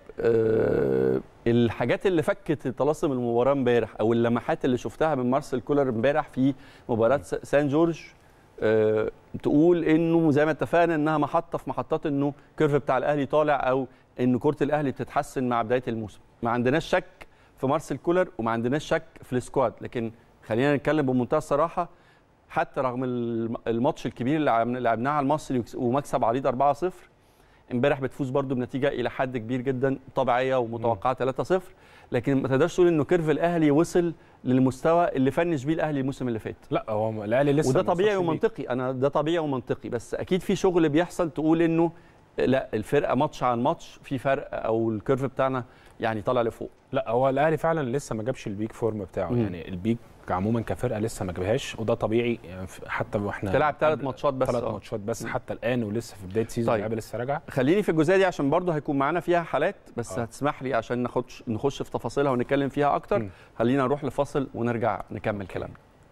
أه الحاجات اللي فكت طلاسم المباراه امبارح او اللمحات اللي شفتها من مارسيل كولر امبارح في مباراه س- سان جورج أه تقول انه زي ما اتفقنا انها محطه في محطات انه كيرف بتاع الاهلي طالع او ان كره الاهلي بتتحسن مع بدايه الموسم ما عندناش شك في مارسيل كولر وما عندناش شك في السكواد لكن خلينا نتكلم بمنتهى الصراحه حتى رغم الم- الماتش الكبير اللي عم- لعبناه على المصري وكس- ومكسب عريض 4-0 امبارح بتفوز برضو بنتيجه الى حد كبير جدا طبيعيه ومتوقعه 3-0 لكن ما تقدرش تقول انه كيرف الاهلي وصل للمستوى اللي فنش بيه الاهلي الموسم اللي فات لا هو الاهلي لسه وده ما طبيعي وصلش ليه. ومنطقي انا ده طبيعي ومنطقي بس اكيد في شغل بيحصل تقول انه لا الفرقه ماتش عن ماتش في فرق او الكيرف بتاعنا يعني طالع لفوق لا هو الاهلي فعلا لسه ما جابش البيك فورم بتاعه مم. يعني البيك عموما كفرقه لسه ما جابهاش وده طبيعي يعني في- حتى واحنا تلعب ثلاث ماتشات بس ثلاث آه. ماتشات بس حتى الان ولسه في بدايه سيزون طيب. اللعيبه لسه راجعه خليني في الجزئيه دي عشان برضه هيكون معانا فيها حالات بس آه. هتسمح لي عشان نخش نخش في تفاصيلها ونتكلم فيها اكتر مم. خلينا نروح لفاصل ونرجع نكمل كلامنا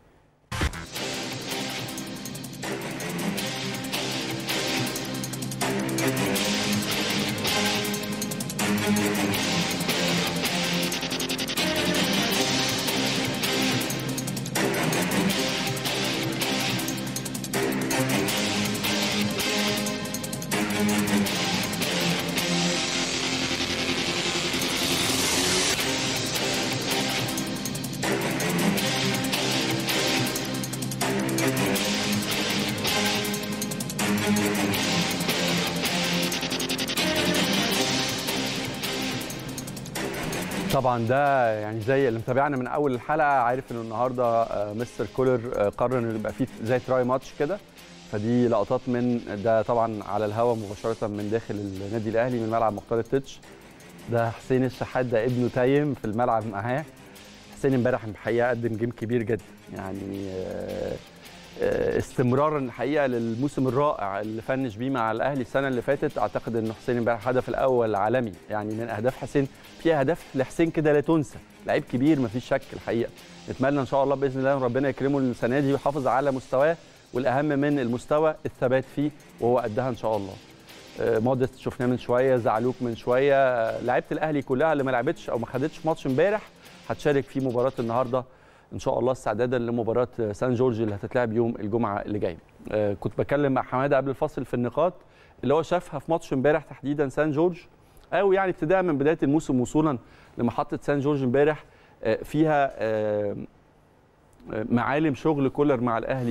طبعا ده يعني زي اللي متابعنا من اول الحلقه عارف انه النهارده آه، مستر كولر آه، قرر انه يبقى فيه زي تراي ماتش كده فدي لقطات من ده طبعا على الهواء مباشره من داخل النادي الاهلي من ملعب مختار التتش ده حسين الشحات ده ابنه تايم في الملعب معاه حسين امبارح الحقيقه قدم جيم كبير جدا يعني آه، آه، استمرارا الحقيقه للموسم الرائع اللي فنش بيه مع الاهلي السنه اللي فاتت اعتقد ان حسين امبارح الهدف الاول عالمي يعني من اهداف حسين في اهداف لحسين كده لا تنسى لعيب كبير مفيش شك الحقيقه نتمنى ان شاء الله باذن الله ربنا يكرمه السنه دي ويحافظ على مستواه والاهم من المستوى الثبات فيه وهو قدها ان شاء الله آه، مودست شفناه من شويه زعلوك من شويه آه، لعيبه الاهلي كلها اللي ما لعبتش او ما خدتش ماتش امبارح هتشارك في مباراه النهارده ان شاء الله استعدادا لمباراه آه، سان جورج اللي هتتلعب يوم الجمعه اللي جاي آه، كنت بكلم مع حماده قبل الفصل في النقاط اللي هو شافها في ماتش امبارح تحديدا سان جورج او يعني ابتداء من بدايه الموسم وصولا لمحطه سان جورج امبارح آه، فيها آه، آه، معالم شغل كولر مع الاهلي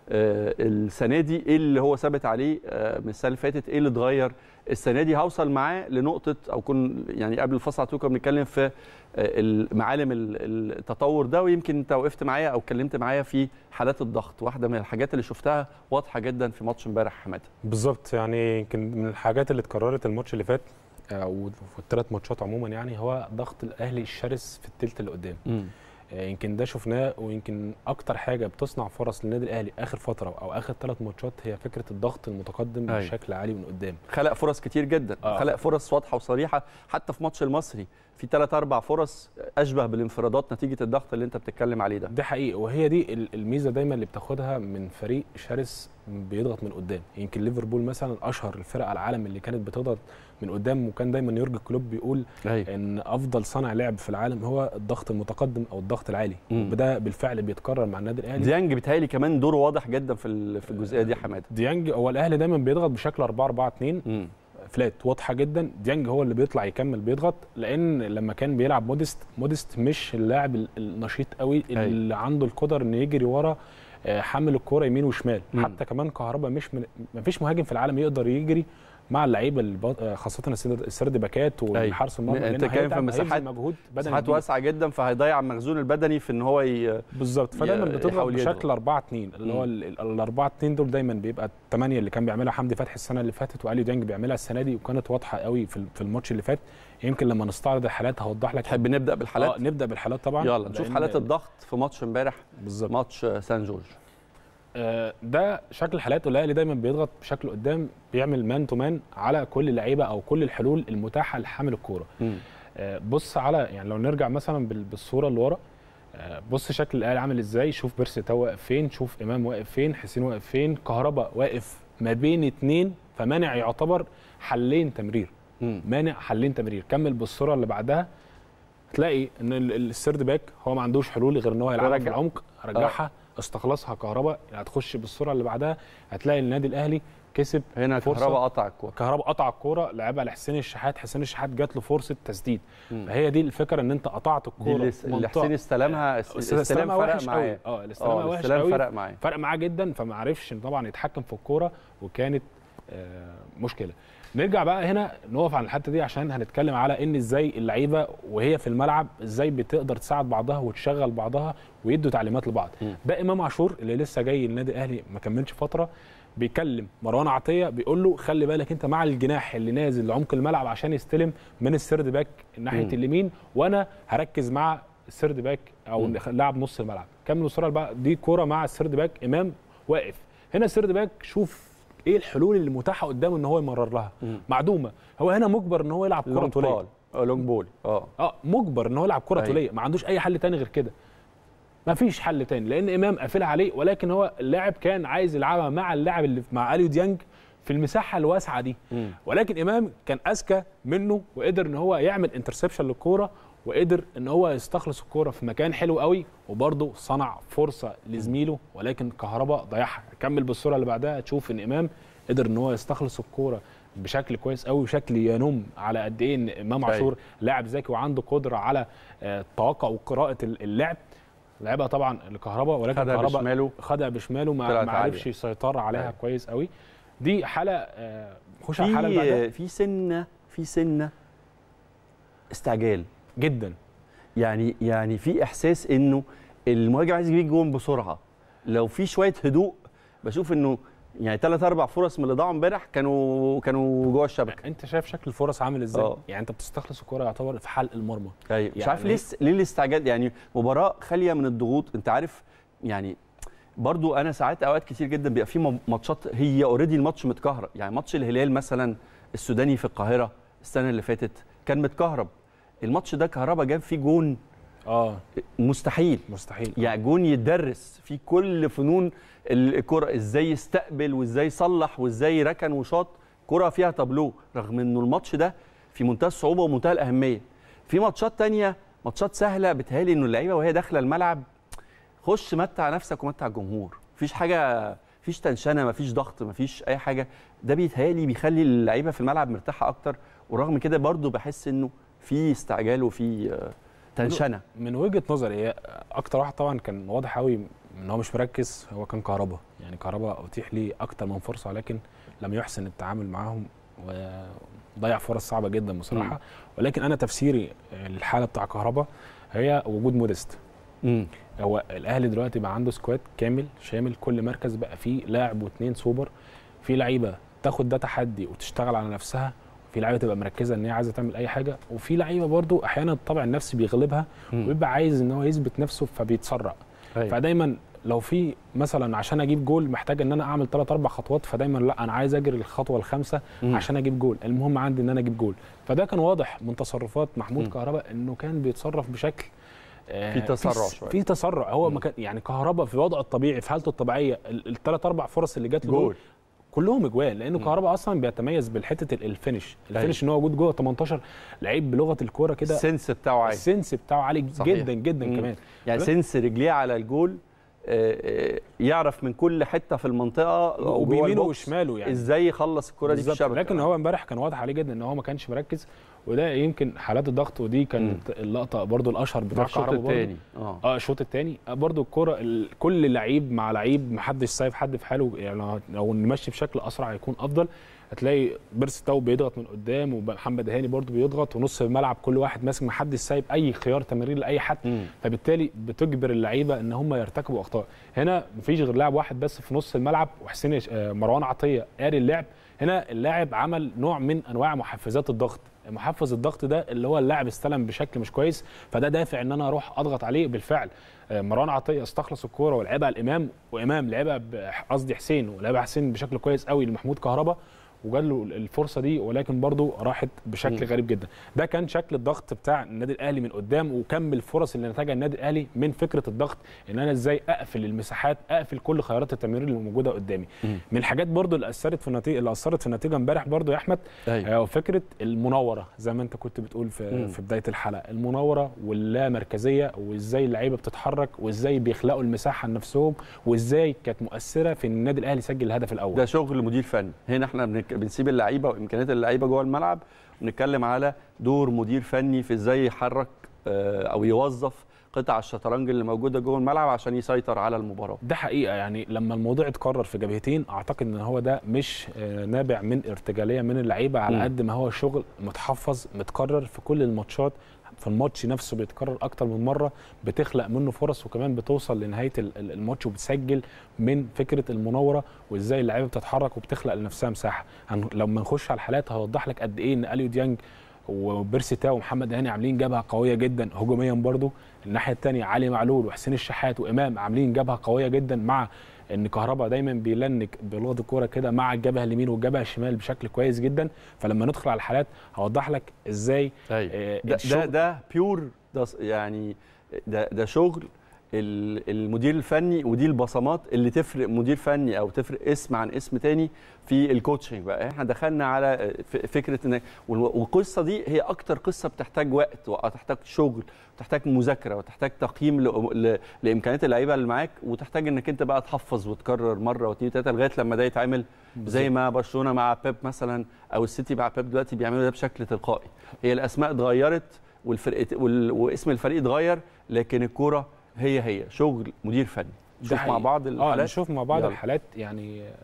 آه، السنه دي ايه اللي هو ثابت عليه آه، من السنه اللي فاتت ايه اللي اتغير السنه دي هوصل معاه لنقطه او كن يعني قبل الفصل على طول كنا بنتكلم في آه، المعالم ال- التطور ده ويمكن انت وقفت معايا او اتكلمت معايا في حالات الضغط واحده من الحاجات اللي شفتها واضحه جدا في ماتش امبارح حماده بالظبط يعني يمكن من الحاجات اللي اتكررت الماتش اللي فات او في الثلاث ماتشات عموما يعني هو ضغط الاهلي الشرس في الثلث اللي قدام آه، يمكن ده شفناه ويمكن اكتر حاجه بتصنع فرص للنادي الاهلي اخر فتره او اخر ثلاث ماتشات هي فكره الضغط المتقدم أيوة. بشكل عالي من قدام خلق فرص كتير جدا آه. خلق فرص واضحه وصريحه حتى في ماتش المصري في ثلاث اربع فرص اشبه بالانفرادات نتيجه الضغط اللي انت بتتكلم عليه ده ده حقيقي وهي دي ال- الميزه دايما اللي بتاخدها من فريق شرس بيضغط من قدام يمكن ليفربول مثلا اشهر الفرق على العالم اللي كانت بتضغط من قدام وكان دايما يورجن كلوب بيقول أيوة. ان افضل صانع لعب في العالم هو الضغط المتقدم او الضغط العالي مم. وده بالفعل بيتكرر مع النادي الاهلي ديانج بيتهيألي كمان دوره واضح جدا في ال- في الجزئيه دي يا حماده ديانج هو الاهلي دايما بيضغط بشكل 4 4 2 مم. فلات واضحه جدا ديانج هو اللي بيطلع يكمل بيضغط لان لما كان بيلعب موديست موديست مش اللاعب ال- النشيط قوي اللي عنده القدر انه يجري ورا آه، حامل الكوره يمين وشمال مم. حتى كمان كهربا مش من ما فيش مهاجم في العالم يقدر يجري مع اللعيبه الب- آه، خاصه السرد السرد باكات والحارس المرمى انت لأنه كان في هيتعب، هيبذل مساحات مجهود بدني مساحات كبير. واسعه جدا فهيضيع المخزون البدني في ان هو ي... بالظبط فدايما ي- بتضرب يحاول يضغط. بشكل 4 2 اللي هو ال 4 2 دول دايما بيبقى الثمانيه اللي كان بيعملها حمدي فتحي السنه اللي فاتت واليو ديانج بيعملها السنه دي وكانت واضحه قوي في ال- في الماتش اللي فات يمكن لما نستعرض الحالات هوضح لك تحب نبدا بالحالات اه نبدا بالحالات طبعا يلا نشوف لأن- حالات الضغط في ماتش امبارح بالظبط ماتش آه، سان جورج آه، ده شكل الحالات الاهلي دايما بيضغط بشكل قدام بيعمل مان تو مان على كل اللعيبه او كل الحلول المتاحه لحامل الكوره مم. آه، بص على يعني لو نرجع مثلا بال- بالصوره اللي ورا آه، بص شكل الاهلي عامل ازاي شوف بيرسي تاو واقف فين شوف امام واقف فين حسين واقف فين كهربا واقف ما بين اتنين فمانع يعتبر حلين تمرير مم. مانع حلين تمرير كمل بالصوره اللي بعدها تلاقي ان ال- ال- السيرد باك هو ما عندوش حلول غير ان هو يلعبها في يرجع. العمق رجعها استخلصها كهربا هتخش بالصوره اللي بعدها هتلاقي النادي الاهلي كسب هنا فرصة. كهربا قطع الكوره كهربا قطع الكوره لعبها لحسين الشحات حسين الشحات جات له فرصه تسديد مم. فهي دي الفكره ان انت قطعت دي الكوره اللي في اللي منطقة- حسين استلمها است- استلام استلام فرق وحش معاه قوي اه الاستلام اه وحش الاستلام قوي فرق معاه فرق معاه جدا فما عرفش طبعا يتحكم في الكوره وكانت آه، مشكله نرجع بقى هنا نقف عن الحته دي عشان هنتكلم على ان ازاي اللعيبه وهي في الملعب ازاي بتقدر تساعد بعضها وتشغل بعضها ويدوا تعليمات لبعض م. ده امام عاشور اللي لسه جاي النادي الاهلي ما كملش فتره بيكلم مروان عطيه بيقول له خلي بالك انت مع الجناح اللي نازل لعمق الملعب عشان يستلم من السيرد باك ناحيه م. اليمين وانا هركز مع السيرد باك او م. لاعب نص الملعب كمل الصوره بقى دي كوره مع السيرد باك امام واقف هنا السيرد باك شوف ايه الحلول اللي متاحه قدامه ان هو يمرر لها مم. معدومه هو هنا مجبر ان هو يلعب كره لونج طوليه بول اه لونج بول اه اه مجبر ان هو يلعب كره أيوة. طوليه ما عندوش اي حل تاني غير كده ما فيش حل تاني لان امام قافلها عليه ولكن هو اللاعب كان عايز يلعبها مع اللاعب اللي مع اليو ديانج في المساحه الواسعه دي مم. ولكن امام كان اذكى منه وقدر ان هو يعمل انترسبشن للكوره وقدر ان هو يستخلص الكوره في مكان حلو قوي وبرضه صنع فرصه لزميله ولكن كهربا ضيعها كمل بالصوره اللي بعدها تشوف ان امام قدر ان هو يستخلص الكوره بشكل كويس قوي وشكل ينم على قد ايه ان امام أيوة. عاشور لاعب ذكي وعنده قدره على آه، توقع وقراءه اللعب لعبها طبعا لكهربا ولكن خدها كهربا بشماله. خدها بشماله ما طلعت ما عرفش عالية. يسيطر عليها أيوة. كويس قوي دي حاله آه، خش على الحاله اللي بعدها في في سنه في سنه استعجال جدا يعني يعني في احساس انه المهاجم عايز يجيب جون بسرعه لو في شويه هدوء بشوف انه يعني ثلاث اربع فرص من اللي ضاعوا امبارح كانوا كانوا جوه الشبكه انت شايف شكل الفرص عامل ازاي آه. يعني انت بتستخلص الكره يعتبر في حلق المرمى ايوه مش يعني عارف ليه الس- ليه الاستعجال يعني مباراه خاليه من الضغوط انت عارف يعني برضو انا ساعات اوقات كتير جدا بيبقى في م- ماتشات هي اوريدي الماتش متكهرب يعني ماتش الهلال مثلا السوداني في القاهره السنه اللي فاتت كان متكهرب الماتش ده كهربا جاب فيه جون اه مستحيل مستحيل يعني جون يتدرس في كل فنون الكرة ازاي يستقبل وازاي يصلح وازاي ركن وشاط كرة فيها تابلو رغم انه الماتش ده في منتهى الصعوبة ومنتهى الأهمية في ماتشات تانية ماتشات سهلة بتهيألي انه اللعيبة وهي داخلة الملعب خش متع نفسك ومتع الجمهور مفيش حاجة مفيش تنشنة مفيش ضغط مفيش أي حاجة ده بيتهيألي بيخلي اللعيبة في الملعب مرتاحة أكتر ورغم كده برضو بحس انه في استعجال وفي آه، تنشنة من وجهه نظري هي اكتر واحد طبعا كان واضح قوي ان هو مش مركز هو كان كهربا يعني كهربا اتيح ليه اكتر من فرصه لكن لم يحسن التعامل معاهم وضيع فرص صعبه جدا بصراحه ولكن انا تفسيري للحاله بتاع كهربا هي وجود موديست مم. هو الاهلي دلوقتي بقى عنده سكواد كامل شامل كل مركز بقى فيه لاعب واثنين سوبر في لعيبه تاخد ده تحدي وتشتغل على نفسها في لعيبه تبقى مركزه ان هي عايزه تعمل اي حاجه وفي لعيبه برضو احيانا الطبع النفسي بيغلبها مم. ويبقى عايز ان هو يثبت نفسه فبيتسرع أيوة. فدايما لو في مثلا عشان اجيب جول محتاج ان انا اعمل ثلاث اربع خطوات فدايما لا انا عايز اجري الخطوه الخامسه مم. عشان اجيب جول المهم عندي ان انا اجيب جول فده كان واضح من تصرفات محمود مم. كهربا انه كان بيتصرف بشكل آه، في تسرع س- شوية. في تسرع هو مم. ما كان يعني كهربا في وضعه الطبيعي في حالته الطبيعيه الثلاث اربع فرص اللي جات له دول جول كلهم اجوال لانه مم. كهربا اصلا بيتميز بالحته ال- الفينش أيوة. الفينش ان هو وجود جوه 18 لعيب بلغه الكوره كده السنس بتاعه عالي السنس بتاعه عالي صحيح. جدا جدا مم. كمان يعني لا. سنس رجليه على الجول آه، آه، يعرف من كل حته في المنطقه أو جوه وبيمينه البوكس وشماله يعني ازاي يخلص الكره دي في بالظبط. الشبكه لكن هو امبارح كان واضح عليه جدا ان هو ما كانش مركز وده يمكن حالات الضغط ودي كانت اللقطه برضو الاشهر ده بتاع الشوط كهربا برضو. الثاني اه اه الشوط الثاني برضو الكوره ال- كل لعيب مع لعيب محدش سايب حد في حاله يعني لو- لو نمشي بشكل اسرع هيكون افضل هتلاقي بيرس تاو بيضغط من قدام ومحمد هاني برضو بيضغط ونص الملعب كل واحد ماسك محدش سايب اي خيار تمرير لاي حد مم. فبالتالي بتجبر اللعيبه ان هم يرتكبوا اخطاء هنا مفيش غير لاعب واحد بس في نص الملعب وحسين يش- آه، مروان عطيه قاري اللعب هنا اللاعب عمل نوع من انواع محفزات الضغط محفز الضغط ده اللي هو اللاعب استلم بشكل مش كويس فده دافع ان انا اروح اضغط عليه بالفعل آه، مروان عطيه استخلص الكوره ولعبها الامام وامام لعبها ب- قصدي حسين ولعبها حسين بشكل كويس قوي لمحمود كهربا وجال له الفرصه دي ولكن برضه راحت بشكل مم. غريب جدا ده كان شكل الضغط بتاع النادي الاهلي من قدام وكم الفرص اللي نتجها النادي الاهلي من فكره الضغط ان انا ازاي اقفل المساحات اقفل كل خيارات التمرير اللي موجوده قدامي مم. من الحاجات برضو اللي اثرت في النتيجه اللي اثرت في النتيجه امبارح برضو يا احمد ايوه آه، فكره المناوره زي ما انت كنت بتقول في مم. في بدايه الحلقه المناوره واللامركزيه وازاي اللعيبه بتتحرك وازاي بيخلقوا المساحه لنفسهم وازاي كانت مؤثره في ان النادي الاهلي سجل الهدف الاول ده شغل مدير فني هنا احنا بنك- بنسيب اللعيبه وامكانيات اللعيبه جوه الملعب ونتكلم على دور مدير فني في ازاي يحرك آه، او يوظف قطع الشطرنج اللي موجوده جوه الملعب عشان يسيطر على المباراه ده حقيقه يعني لما الموضوع اتكرر في جبهتين اعتقد ان هو ده مش آه، نابع من ارتجاليه من اللعيبه على مم. قد ما هو شغل متحفظ متكرر في كل الماتشات في الماتش نفسه بيتكرر اكتر من مره بتخلق منه فرص وكمان بتوصل لنهايه ال- ال- الماتش وبتسجل من فكره المناوره وازاي اللعيبه بتتحرك وبتخلق لنفسها مساحه هن- لما نخش على الحالات هوضح لك قد ايه ان اليو ديانج وبيرسي تاو ومحمد هاني عاملين جبهه قويه جدا هجوميا برضو الناحيه الثانيه علي معلول وحسين الشحات وامام عاملين جبهه قويه جدا مع ان كهربا دايما بيلنك بلغه الكوره كده مع الجبهه اليمين والجبهه الشمال بشكل كويس جدا فلما ندخل على الحالات هوضح لك ازاي ايوه آه، ده ده, الشغل- ده بيور ده ص- يعني ده ده شغل ال- المدير الفني ودي البصمات اللي تفرق مدير فني او تفرق اسم عن اسم تاني في الكوتشنج بقى احنا دخلنا على ف- فكره ان وال- والقصه دي هي اكتر قصه بتحتاج وقت وتحتاج شغل وتحتاج مذاكره وتحتاج تقييم ل- ل- لامكانيات اللعيبه اللي معاك وتحتاج انك انت بقى تحفظ وتكرر مره واثنين وثلاثه لغايه لما ده يتعمل زي ما برشلونه مع بيب مثلا او السيتي مع بيب دلوقتي بيعملوا ده بشكل تلقائي هي الاسماء اتغيرت والفرقه وال- واسم الفريق اتغير لكن الكوره هي هي شغل مدير فني ده نشوف مع حقيقي. بعض اه الحالات نشوف مع بعض يلا. الحالات يعني آه،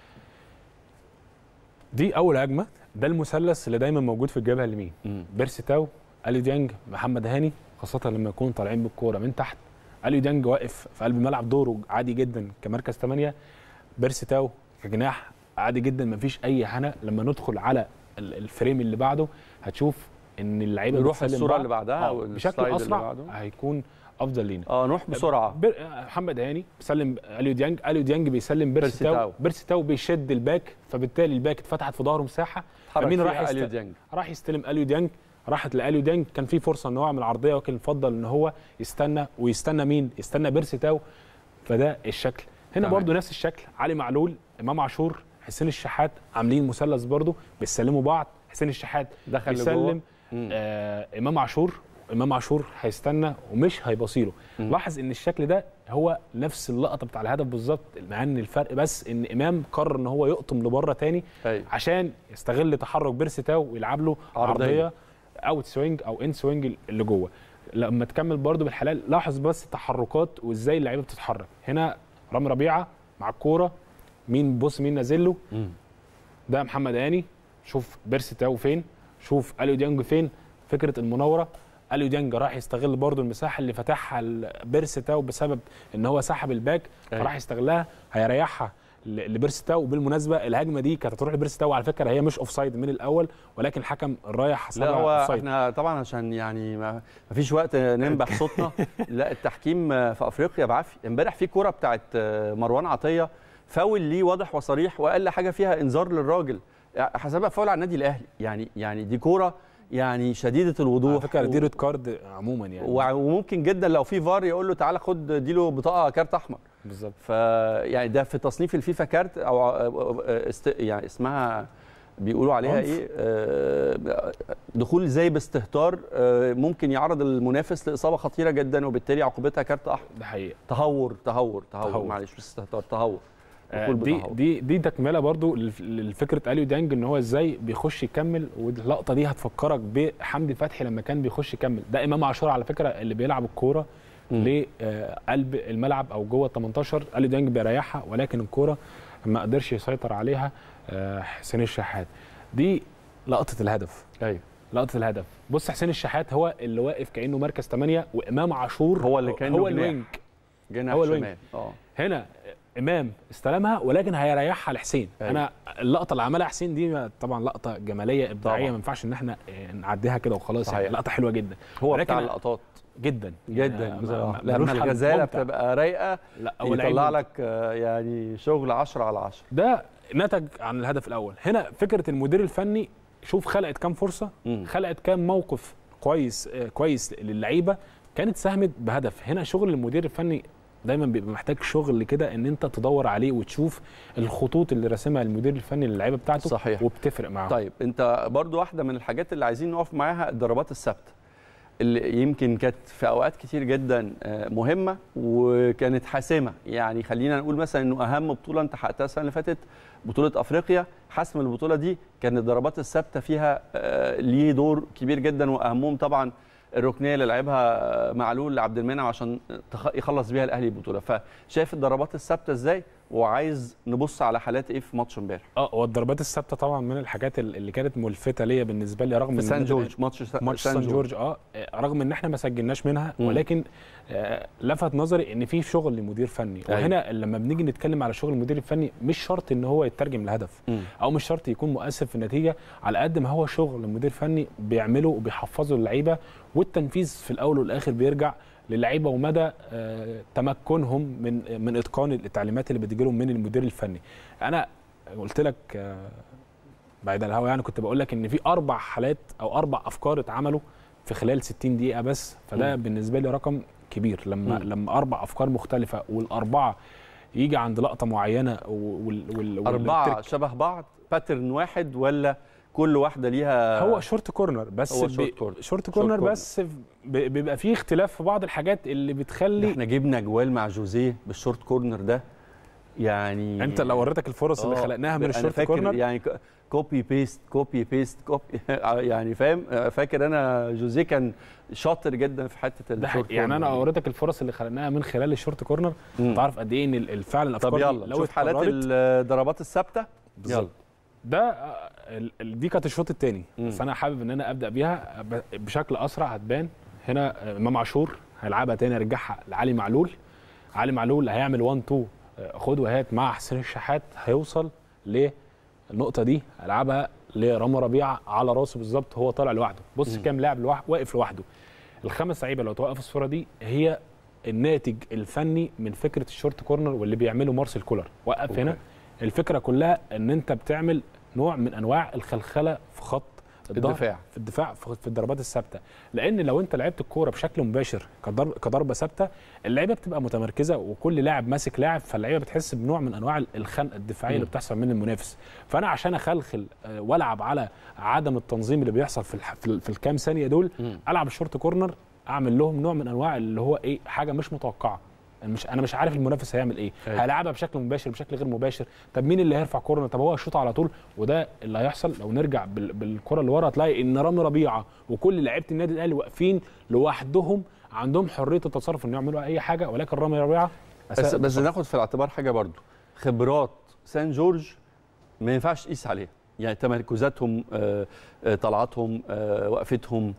دي اول هجمه ده المثلث اللي دايما موجود في الجبهه اليمين مم. بيرسي تاو اليو ديانج محمد هاني خاصه لما يكونوا طالعين بالكوره من تحت اليو ديانج واقف في قلب الملعب دوره عادي جدا كمركز 8 بيرسي تاو كجناح عادي جدا مفيش اي حنق لما ندخل على ال- الفريم اللي بعده هتشوف ان اللعيبه نروح بتسلم الصورة بعض. اللي بعدها آه، أو بشكل السلايد اللي اسرع بعده. هيكون افضل لينا اه نروح بسرعه بر... محمد هاني بيسلم اليو ديانج اليو ديانج بيسلم بيرسي, بيرسي تاو. تاو. بيرسي تاو بيشد الباك فبالتالي الباك اتفتحت في ظهره مساحه اتحرك فمين راح فيها يست... اليو ديانج راح يستلم اليو ديانج راحت لاليو ديانج كان في فرصه ان هو يعمل عرضيه ولكن فضل ان هو يستنى ويستنى مين يستنى بيرسي تاو فده الشكل هنا تمام. برضو نفس الشكل علي معلول امام عاشور حسين الشحات عاملين مثلث برضو بيسلموا بعض حسين الشحات دخل لجوه. بيسلم مم. آه امام عاشور امام عاشور هيستنى ومش هيبصيله مم. لاحظ ان الشكل ده هو نفس اللقطه بتاع الهدف بالظبط مع ان الفرق بس ان امام قرر ان هو يقطم لبره تاني ايوه عشان يستغل تحرك بيرسي تاو ويلعب له عرضية. عرضيه اوت سوينج او ان سوينج اللي جوه لما تكمل برضو بالحلال لاحظ بس التحركات وازاي اللعيبه بتتحرك هنا رامي ربيعه مع الكوره مين بص مين نازل له مم. ده محمد هاني شوف بيرسي تاو فين شوف اليو ديانج فين فكره المناوره اليو ديانج راح يستغل برضو المساحه اللي فتحها بيرسي تاو بسبب ان هو سحب الباك أيوة. فراح يستغلها هيريحها ل- لبيرسي تاو وبالمناسبه الهجمه دي كانت هتروح لبيرسي تاو على فكره هي مش اوف سايد من الاول ولكن الحكم رايح لا حسبها هو اوف سايد احنا طبعا عشان يعني ما ما فيش وقت ننبح صوتنا لا التحكيم في افريقيا بعافيه امبارح في كوره بتاعت مروان عطيه فاول ليه واضح وصريح واقل حاجه فيها انذار للراجل حسبها فاول على النادي الاهلي يعني يعني دي كوره يعني شديده على الوضوح فكره و- دي ريد كارد عموما يعني وع- وممكن جدا لو في فار يقول له تعالى خد اديله بطاقه كارت احمر بالظبط ف يعني ده في تصنيف الفيفا كارت او است يعني اسمها بيقولوا عليها عنف. ايه آه، دخول زي باستهتار آه، ممكن يعرض المنافس لاصابه خطيره جدا وبالتالي عقوبتها كارت احمر ده حقيقه تهور تهور تهور, تهور. معلش مش استهتار تهور آه، دخول دي بتهور. دي دي تكمله برضو للف- للفكره اليو دانج ان هو ازاي بيخش يكمل واللقطه دي هتفكرك بحمدي فتحي لما كان بيخش يكمل ده امام عاشور على فكره اللي بيلعب الكوره لقلب الملعب او جوه ال 18 اليو دانج بيريحها ولكن الكوره ما قدرش يسيطر عليها آه، حسين الشحات دي لقطه الهدف ايوه لقطه الهدف بص حسين الشحات هو اللي واقف كانه مركز 8 وامام عاشور هو اللي كأنه هو جناح. الوينج جناح هو الوينج. شمال اه هنا امام استلمها ولكن هيريحها لحسين أيوة. انا اللقطه اللي عملها حسين دي طبعا لقطه جماليه ابداعيه طبعاً. ما ينفعش ان احنا آه، نعديها كده وخلاص صحيح. يعني لقطه حلوه جدا هو ولكن بتاع اللقطات جدا جدا يعني بصراحة. ما- لما ملوش حل. الغزاله ممتع. بتبقى رايقه لا هو يطلع لعيب لك آه، يعني شغل 10 على 10 ده نتج عن الهدف الاول هنا فكره المدير الفني شوف خلقت كام فرصه مم. خلقت كام موقف كويس آه، كويس للعيبه كانت ساهمت بهدف هنا شغل المدير الفني دايما بيبقى محتاج شغل كده ان انت تدور عليه وتشوف الخطوط اللي راسمها المدير الفني للعيبه بتاعته صحيح. وبتفرق معاهم طيب انت برضو واحده من الحاجات اللي عايزين نقف معاها الضربات الثابته اللي يمكن كانت في اوقات كتير جدا آه، مهمه وكانت حاسمه يعني خلينا نقول مثلا انه اهم بطوله انت حققتها السنه اللي فاتت بطوله افريقيا حسم البطوله دي كان الضربات الثابته فيها آه، ليه دور كبير جدا واهمهم طبعا الركنيه اللي لعبها آه، معلول لعبد المنعم عشان تخ- يخلص بيها الاهلي البطوله فشايف الضربات الثابته ازاي وعايز نبص على حالات ايه في ماتش امبارح اه هو الضربات الثابته طبعا من الحاجات ال- اللي كانت ملفته ليا بالنسبه لي رغم في إن سان النادي جورج ماتش سا- ماتش سان جورج اه رغم ان احنا ما سجلناش منها مم. ولكن آه لفت نظري ان في شغل لمدير فني أيوة. وهنا لما بنيجي نتكلم على شغل المدير الفني مش شرط ان هو يترجم لهدف مم. او مش شرط يكون مؤثر في النتيجه على قد ما هو شغل مدير فني بيعمله وبيحفظه للعيبه والتنفيذ في الاول والاخر بيرجع للعيبه ومدى آه تمكنهم من من اتقان التعليمات اللي بتجيلهم من المدير الفني انا قلت لك آه بعيد عن الهوا يعني كنت بقول لك ان في اربع حالات او اربع افكار اتعملوا في خلال 60 دقيقه بس فده مم. بالنسبه لي رقم كبير لما مم. لما اربع افكار مختلفه والاربعه يجي عند لقطه معينه وال وال أربعة والترك- شبه بعض باترن واحد ولا كل واحدة ليها هو شورت كورنر بس هو بي- شورت كورنر. شورت شورت كورنر كورنر. بس ب- بيبقى فيه اختلاف في بعض الحاجات اللي ده بتخلي احنا جبنا جوال مع جوزيه بالشورت كورنر ده يعني انت لو وريتك الفرص اللي آه، خلقناها من أنا الشورت فاكر كورنر يعني ك- كوبي بيست كوبي بيست كوبي يعني فاهم فاكر انا جوزيه كان شاطر جدا في حته ده الشورت حقيقي. يعني انا كورنر دي. وريتك الفرص اللي خلقناها من خلال الشورت كورنر مم. تعرف قد ايه ان ال- الفعل الافكار طب دي يلا لو شوف حالات اتكررت- الضربات الثابته يلا بالظبط ده آه، ال- ال- دي كانت الشوط الثاني مم. بس انا حابب ان انا ابدا بيها ب- بشكل اسرع هتبان هنا آه، امام عاشور هيلعبها تاني يرجعها لعلي معلول علي معلول هيعمل 1 2 خد وهات مع حسين الشحات هيوصل للنقطه دي هيلعبها لرامي ربيعه على راسه بالظبط هو طالع لوحده بص مم. كام لاعب لوح- واقف لوحده الخمس لعيبه لو توقف الصوره دي هي الناتج الفني من فكره الشورت كورنر واللي بيعمله مارسيل كولر وقف أوكي. هنا الفكره كلها ان انت بتعمل نوع من انواع الخلخله في خط الظهر الدفاع. في الدفاع في في الضربات الثابته لان لو انت لعبت الكوره بشكل مباشر كضرب كضربه ثابته اللعيبه بتبقى متمركزه وكل لاعب ماسك لاعب فاللعيبه بتحس بنوع من انواع الخنقه الدفاعيه اللي مم. بتحصل من المنافس فانا عشان اخلخل آه، والعب على عدم التنظيم اللي بيحصل في الح- في, ال- في الكام ثانيه دول مم. العب الشورت كورنر اعمل لهم نوع من انواع اللي هو ايه حاجه مش متوقعه أنا مش انا مش عارف المنافس هيعمل ايه أيوة. هيلعبها بشكل مباشر بشكل غير مباشر طب مين اللي هيرفع كورنر طب هو يشوط على طول وده اللي هيحصل لو نرجع بال- بالكره اللي ورا هتلاقي ان رامي ربيعه وكل لعيبه النادي الاهلي واقفين لوحدهم عندهم حريه التصرف انه يعملوا اي حاجه ولكن رامي ربيعه بس أساء بس التصرف. ناخد في الاعتبار حاجه برضو خبرات سان جورج ما ينفعش تقيس عليها يعني تمركزاتهم آه، آه، طلعاتهم آه، وقفتهم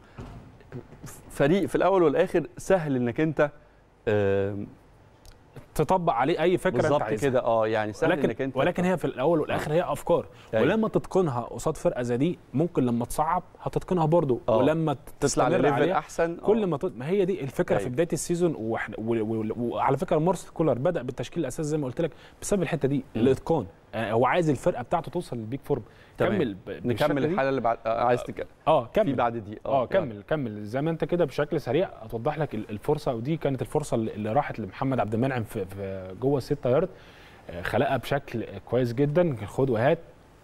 فريق في الاول والاخر سهل انك انت آه، تطبق عليه اي فكره انت بالظبط عايزها كده اه يعني سهل انك ولكن انت ولكن هي في الاول والاخر هي افكار أيوة. ولما تتقنها قصاد فرقه زي دي ممكن لما تصعب هتتقنها برضو آه. ولما تطلع تستمر لليفل عليها احسن كل آه. ما تط... ما هي دي الفكره في أيوة. بدايه السيزون واحنا و... و... وعلى فكره مارسيل كولر بدا بالتشكيل الاساسي زي ما قلت لك بسبب الحته دي الاتقان آه هو عايز الفرقه بتاعته توصل للبيك فورم تمام. كمل ب... بالشكل نكمل دي. الحاله اللي بعد آه، عايز تك... اه في كمل بعد دي اه كمل كمل زي ما انت كده بشكل سريع هتوضح لك ال- الفرصه ودي كانت الفرصه اللي اللي راحت لمحمد عبد المنعم في, في جوه الستة يارد آه، خلقها بشكل كويس جدا خد وهات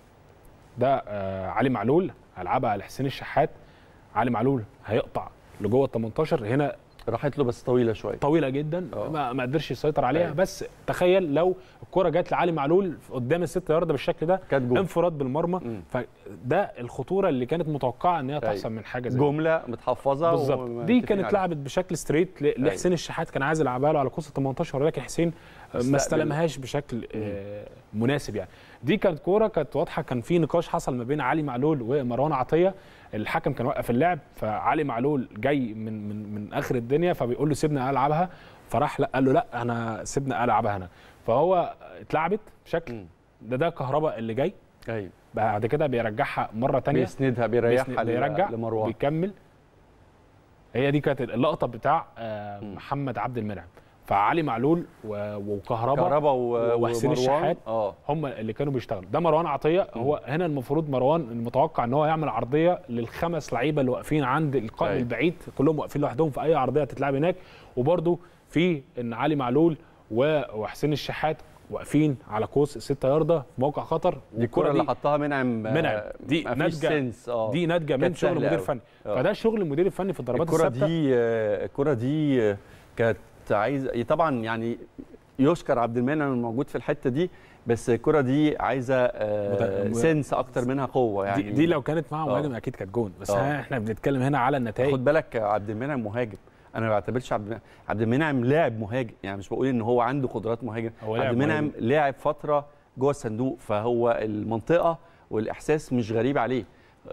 ده آه علي معلول هيلعبها على حسين الشحات علي معلول هيقطع لجوه ال 18 هنا راحت له بس طويله شويه طويله جدا آه. ما, ما قدرش يسيطر عليها أيوة. بس تخيل لو الكره جت لعلي معلول قدام الست يارده بالشكل ده كانت جول. انفراد بالمرمى مم. فده الخطوره اللي كانت متوقعه ان هي تحصل أيوة. من حاجه زي دي. جمله متحفظه بالظبط ومتفقين دي كانت عليها. لعبت بشكل ستريت ل- لحسين الشحات كان عايز يلعبها له على قوس ال 18 ولكن حسين آه، استقبل. ما استلمهاش بشكل آه، مناسب يعني دي كانت كوره كانت واضحه كان في نقاش حصل ما بين علي معلول ومروان عطيه الحكم كان وقف اللعب فعلي معلول جاي من من من اخر الدنيا فبيقول له سيبني العبها فراح لا قال له لا انا سيبني العبها هنا فهو اتلعبت بشكل مم. ده ده كهرباء اللي جاي ايوه بعد كده بيرجعها مره تانية بيسندها بيريحها بيسند- ل- بيرجع لمروان بيكمل هي دي كانت اللقطه بتاع آه، محمد عبد المنعم فعلي معلول و- وكهربا كهربا و- وحسين ومروان. الشحات اه هم اللي كانوا بيشتغلوا ده مروان عطيه هو هنا المفروض مروان المتوقع ان هو يعمل عرضيه للخمس لعيبه اللي واقفين عند القائم أيوة. البعيد كلهم واقفين لوحدهم في اي عرضيه هتتلعب هناك وبرده في ان علي معلول و- وحسين الشحات واقفين على قوس الستة ياردة في موقع خطر دي الكره اللي حطها منعم آه، منعم دي مفيش ناتجه سنس اه دي ناتجه من كانت شغل سهلة المدير أوي. الفني آه. فده شغل المدير الفني في الضربات الكره الثابته دي آه، الكره دي آه، كانت عايزه طبعا يعني يشكر عبد المنعم الموجود في الحته دي بس الكره دي عايزه آه، مت- سنس اكتر منها قوه يعني دي, دي لو كانت معاه آه. مهاجم اكيد كانت جون بس آه. ها احنا بنتكلم هنا على النتائج خد بالك عبد المنعم مهاجم انا ما بعتبرش عبد المنعم عبد المنعم لاعب مهاجم يعني مش بقول ان هو عنده قدرات مهاجم هو عبد لاعب المنعم مهاجم. لاعب فتره جوه الصندوق فهو المنطقه والاحساس مش غريب عليه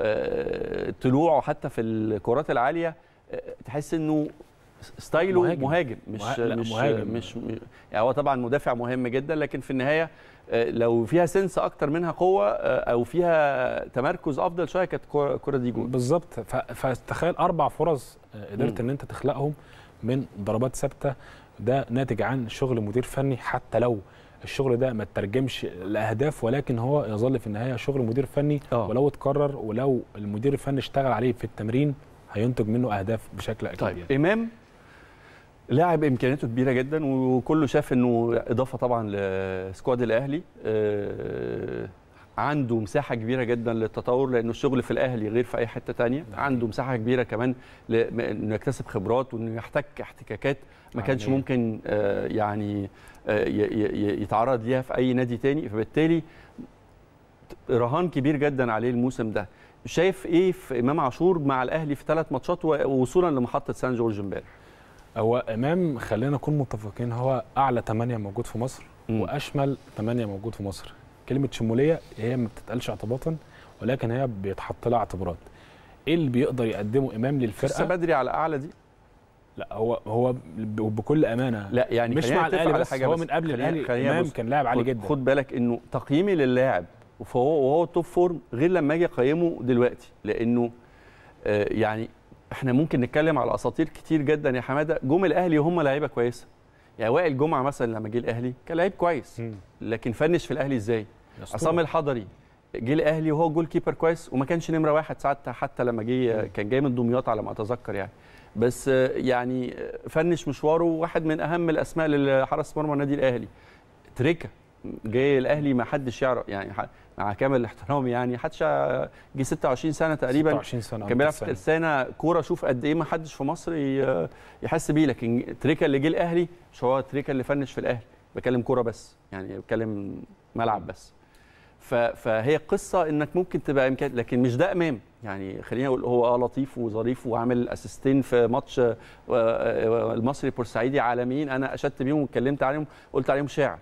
آه، طلوعه حتى في الكرات العاليه آه، تحس انه ستايله مهاجم. مهاجم, مش مه- لا، مش مهاجم. مش م- يعني هو طبعا مدافع مهم جدا لكن في النهايه آه، لو فيها سنس اكتر منها قوه آه، او فيها تمركز افضل شويه كانت الكرة- الكره دي جول بالظبط ف- فتخيل اربع فرص آه، قدرت مم. ان انت تخلقهم من ضربات ثابته ده ناتج عن شغل مدير فني حتى لو الشغل ده ما ترجمش لاهداف ولكن هو يظل في النهايه شغل مدير فني آه. ولو اتكرر ولو المدير الفني اشتغل عليه في التمرين هينتج منه اهداف بشكل اكيد طيب يعني. امام لاعب امكانياته كبيره جدا وكله شاف انه اضافه طبعا لسكواد الاهلي آه، عنده مساحه كبيره جدا للتطور لانه الشغل في الاهلي غير في اي حته تانية عنده مساحه كبيره كمان ل- انه يكتسب خبرات وانه يحتك احتكاكات ما كانش عالمية. ممكن آه، يعني آه، ي- ي- يتعرض ليها في اي نادي تاني فبالتالي رهان كبير جدا عليه الموسم ده شايف ايه في امام عاشور مع الاهلي في ثلاث ماتشات ووصولا لمحطه سان جورج امبارح هو امام خلينا نكون متفقين هو اعلى ثمانيه موجود في مصر مم. واشمل ثمانيه موجود في مصر كلمه شموليه هي ما بتتقالش اعتباطا ولكن هي بيتحط لها اعتبارات ايه اللي بيقدر يقدمه امام لسه للفرقه بدري على اعلى دي لا هو هو ب- بكل امانه لا يعني مش خلينا مع نتفق الاهلي على بس حاجة هو بس. من قبل خلينا- الاهلي خلينا امام بص. كان لاعب عالي خد- جدا خد بالك انه تقييمي للاعب فهو وهو توب فورم غير لما اجي اقيمه دلوقتي لانه آه، يعني احنا ممكن نتكلم على اساطير كتير جدا يا حماده جم الاهلي وهم لعيبه كويسه يعني وائل جمعه مثلا لما جه الاهلي كان لعيب كويس مم. لكن فنش في الاهلي ازاي أسطورة. عصام الحضري جه الاهلي وهو جول كيبر كويس وما كانش نمره واحد ساعتها حتى لما جه كان جاي من دمياط على ما اتذكر يعني بس آه، يعني آه، فنش مشواره واحد من اهم الاسماء اللي حرس مرمى النادي الاهلي تريكا جاي الاهلي ما حدش يعرف يعني ح- مع كامل الاحترام يعني حدش جه 26 سنه تقريبا 26 سنه كان بيلعب في سنة. ترسانه كوره شوف قد ايه ما حدش في مصر ي- يحس بيه لكن تريكا اللي جه الاهلي مش هو تريكا اللي فنش في الاهلي بكلم كوره بس يعني بكلم ملعب بس ف- فهي قصه انك ممكن تبقى امكان لكن مش ده امام يعني خلينا اقول هو اه لطيف وظريف وعامل اسيستين في ماتش آه، آه، المصري بورسعيدي عالميين انا اشدت بيهم واتكلمت عليهم قلت عليهم شاعر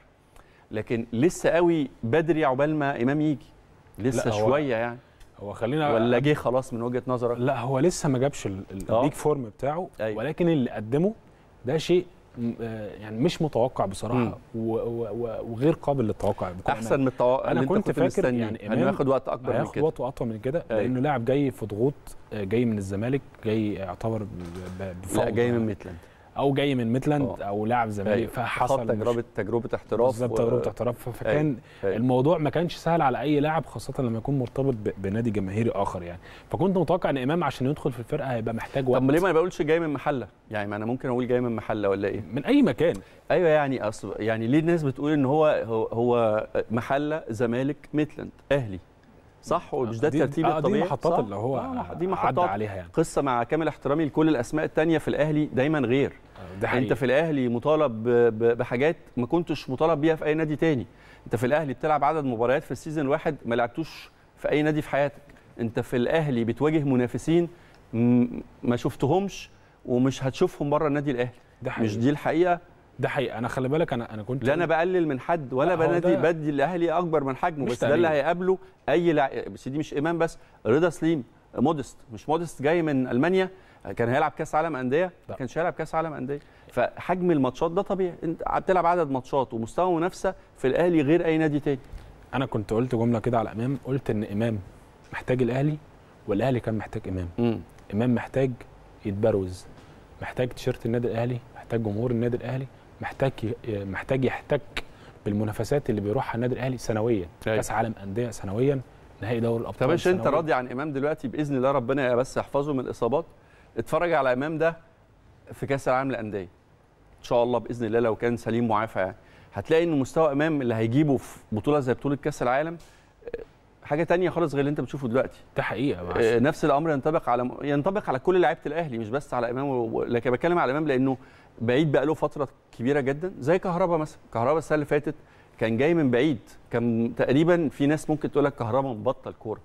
لكن لسه قوي بدري عقبال ما امام يجي لسه لا، هو- شويه يعني هو خلينا ولا جه خلاص من وجهه نظرك لا هو لسه ما جابش ال- ال- آه. البيك فورم بتاعه أيوة. ولكن اللي قدمه ده شيء م- آه، يعني مش متوقع مم. بصراحه و- و- و- وغير قابل للتوقع بكل احسن من التوقع أنا اللي انت كنت كنت فاكر مستنيه يعني يعني إمام انه ياخد وقت اكبر من هياخد كده وقت اطول من كده أيوة. لانه لاعب جاي في ضغوط آه، جاي من الزمالك جاي يعتبر ب- ب- لا بفوق جاي من ميتلاند او جاي من ميتلاند آه. او لاعب زمالك أيوة. فحصل خد تجربه تجربه احتراف بالظبط و- تجربه احتراف فكان أيوة. الموضوع ما كانش سهل على اي لاعب خاصه لما يكون مرتبط ب- بنادي جماهيري اخر يعني فكنت متوقع ان امام عشان يدخل في الفرقه هيبقى محتاج وقت طب ليه ما بقولش جاي من محله يعني ما انا ممكن اقول جاي من محله ولا ايه من اي مكان ايوه يعني اصل يعني ليه الناس بتقول ان هو هو, هو محله زمالك ميتلاند اهلي صح ومش ده دي- الترتيب آه، دي الطبيعي محطات صح؟ اللي هو آه دي عدى محطات عليها يعني قصه مع كامل احترامي لكل الاسماء التانية في الاهلي دايما غير ده حقيقي انت في الاهلي مطالب ب- ب- بحاجات ما كنتش مطالب بيها في اي نادي تاني انت في الاهلي بتلعب عدد مباريات في السيزون الواحد ما لعبتوش في اي نادي في حياتك انت في الاهلي بتواجه منافسين م- ما شفتهمش ومش هتشوفهم بره النادي الاهلي ده حقيقي مش دي الحقيقه ده حقيقي انا خلي بالك انا انا كنت لا انا بقلل من حد ولا لا، هو بنادي ده- بدي الاهلي اكبر من حجمه مش بس ده اللي تقليل. هيقابله اي لاعب بس دي مش امام بس رضا سليم مودست مش مودست جاي من المانيا كان هيلعب كاس عالم انديه لا. ما كانش هيلعب كاس عالم انديه فحجم الماتشات ده طبيعي انت بتلعب عدد ماتشات ومستوى منافسه في الاهلي غير اي نادي تاني انا كنت قلت جمله كده على امام قلت ان امام محتاج الاهلي والاهلي كان محتاج امام امم امام محتاج يتبروز محتاج تيشيرت النادي الاهلي محتاج جمهور النادي الاهلي محتاج ي- محتاج يحتك بالمنافسات اللي بيروحها النادي الاهلي سنويا أيوة. كاس عالم انديه سنويا نهائي دوري الابطال طب ايش انت سنوياً. راضي عن امام دلوقتي باذن الله ربنا بس يحفظه من الاصابات اتفرج على امام ده في كاس العالم للانديه ان شاء الله باذن الله لو كان سليم معافى يعني هتلاقي ان مستوى امام اللي هيجيبه في بطوله زي بطوله كاس العالم آه، حاجه تانية خالص غير اللي انت بتشوفه دلوقتي ده حقيقه معلش. آه، نفس الامر ينطبق على ينطبق على كل لعيبه الاهلي مش بس على امام و- لكن بتكلم على امام لانه بعيد بقى له فتره كبيره جدا زي كهربا مثلا كهربا السنه اللي فاتت كان جاي من بعيد كان تقريبا في ناس ممكن تقول لك كهربا مبطل كوره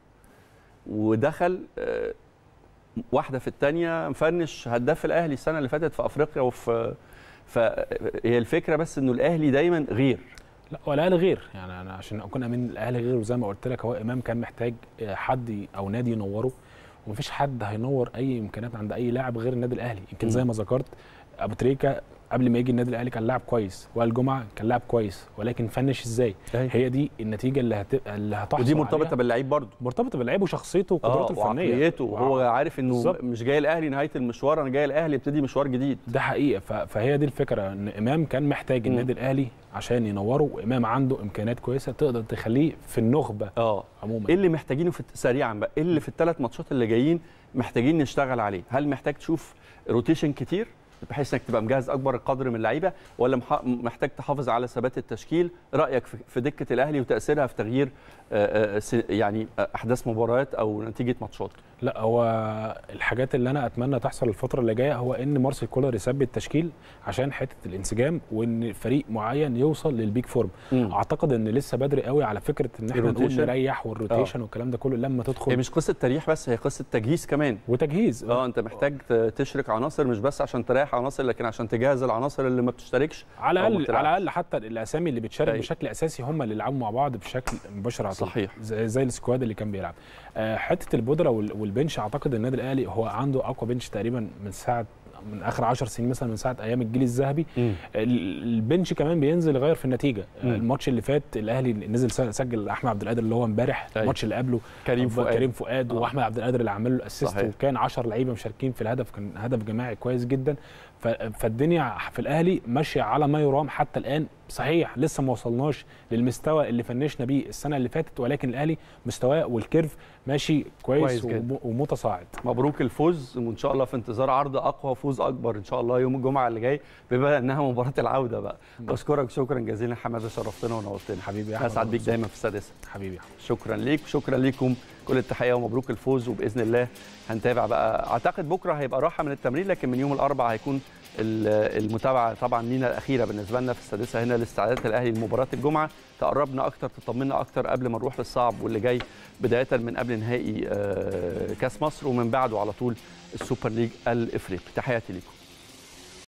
ودخل آه، واحده في الثانيه مفنش هداف الاهلي السنه اللي فاتت في افريقيا وفي فهي الفكره بس انه الاهلي دايما غير لا والاهلي غير يعني انا عشان اكون امين الاهلي غير وزي ما قلت لك هو امام كان محتاج آه، حد ي- او نادي ينوره ومفيش حد هينور اي امكانيات عند اي لاعب غير النادي الاهلي يمكن زي ما ذكرت ابو تريكه قبل ما يجي النادي الاهلي كان لاعب كويس وائل جمعه كان لاعب كويس ولكن فنش ازاي أيوة. هي دي النتيجه اللي هتبقى اللي هتحصل ودي مرتبطه عليها. باللعيب برضه مرتبطه باللعيب وشخصيته اه وقدراته الفنيه وعقليته وهو عارف انه بالظبط. مش جاي الاهلي نهايه المشوار انا جاي الاهلي يبتدي مشوار جديد ده حقيقه ف- فهي دي الفكره ان امام كان محتاج مم. النادي الاهلي عشان ينوره وامام عنده امكانيات كويسه تقدر تخليه في النحبه اه عموما ايه اللي محتاجينه في سريعا بقى ايه اللي في الثلاث ماتشات اللي جايين محتاجين نشتغل عليه هل محتاج تشوف روتيشن كتير بحيث انك تبقى مجهز اكبر قدر من اللعيبه ولا مح- محتاج تحافظ على ثبات التشكيل رايك في- في دكه الاهلي وتاثيرها في تغيير آه، آه، س- يعني آه، احداث مباريات او نتيجه ماتشات لا هو الحاجات اللي انا اتمنى تحصل الفتره اللي جايه هو ان مارسيل كولر يثبت التشكيل عشان حته الانسجام وان فريق معين يوصل للبيك فورم مم. اعتقد ان لسه بدري قوي على فكره ان احنا نقول الروتيشن. نريح والروتيشن والكلام ده كله لما هي تدخل مش قصه تريح بس هي قصه تجهيز كمان وتجهيز اه انت محتاج ت- تشرك عناصر مش بس عشان تريح عناصر لكن عشان تجهز العناصر اللي ما بتشتركش على أو ما الاقل بتلعبش. على الاقل حتى الاسامي اللي بتشارك أيوة. بشكل اساسي هم اللي يلعبوا مع بعض بشكل مباشر على طول. صحيح. زي, زي السكواد اللي كان بيلعب آه، حته البودره وال- والبنش اعتقد النادي الاهلي هو عنده اقوى بنش تقريبا من ساعه من اخر 10 سنين مثلا من ساعه ايام الجيل الذهبي مم. ال- البنش كمان بينزل يغير في النتيجه مم. الماتش اللي فات الاهلي نزل س- سجل احمد عبد القادر اللي هو امبارح أيوة. الماتش اللي قبله كريم أبو- فؤاد. كريم فؤاد آه. واحمد عبد القادر اللي عمل له الاسيست صحيح. وكان 10 لعيبه مشاركين في الهدف كان هدف جماعي كويس جدا ف- فالدنيا في الاهلي ماشيه على ما يرام حتى الان صحيح لسه ما وصلناش للمستوى اللي فنشنا بيه السنه اللي فاتت ولكن الاهلي مستواه والكيرف ماشي كويس, كويس كويس جدا. ومتصاعد مبروك الفوز وان شاء الله في انتظار عرض اقوى وفوز اكبر ان شاء الله يوم الجمعه اللي جاي بما انها مباراه العوده بقى بشكرك شكرا جزيلا حماده شرفتنا ونورتنا حبيبي يا انا أحمد سعد بيك منصور. دايما في السادسه حبيبي يا أحمد. شكرا ليك شكرا ليكم كل التحيه ومبروك الفوز وباذن الله هنتابع بقى اعتقد بكره هيبقى راحه من التمرين لكن من يوم الاربعاء هيكون ال- المتابعه طبعا لينا الاخيره بالنسبه لنا في السادسه هنا لاستعدادات الاهلي لمباراه الجمعه تقربنا اكتر تطمنا اكتر قبل ما نروح للصعب واللي جاي بدايه من قبل نهائي آه، كاس مصر ومن بعده على طول السوبر ليج الافريقي تحياتي ليكم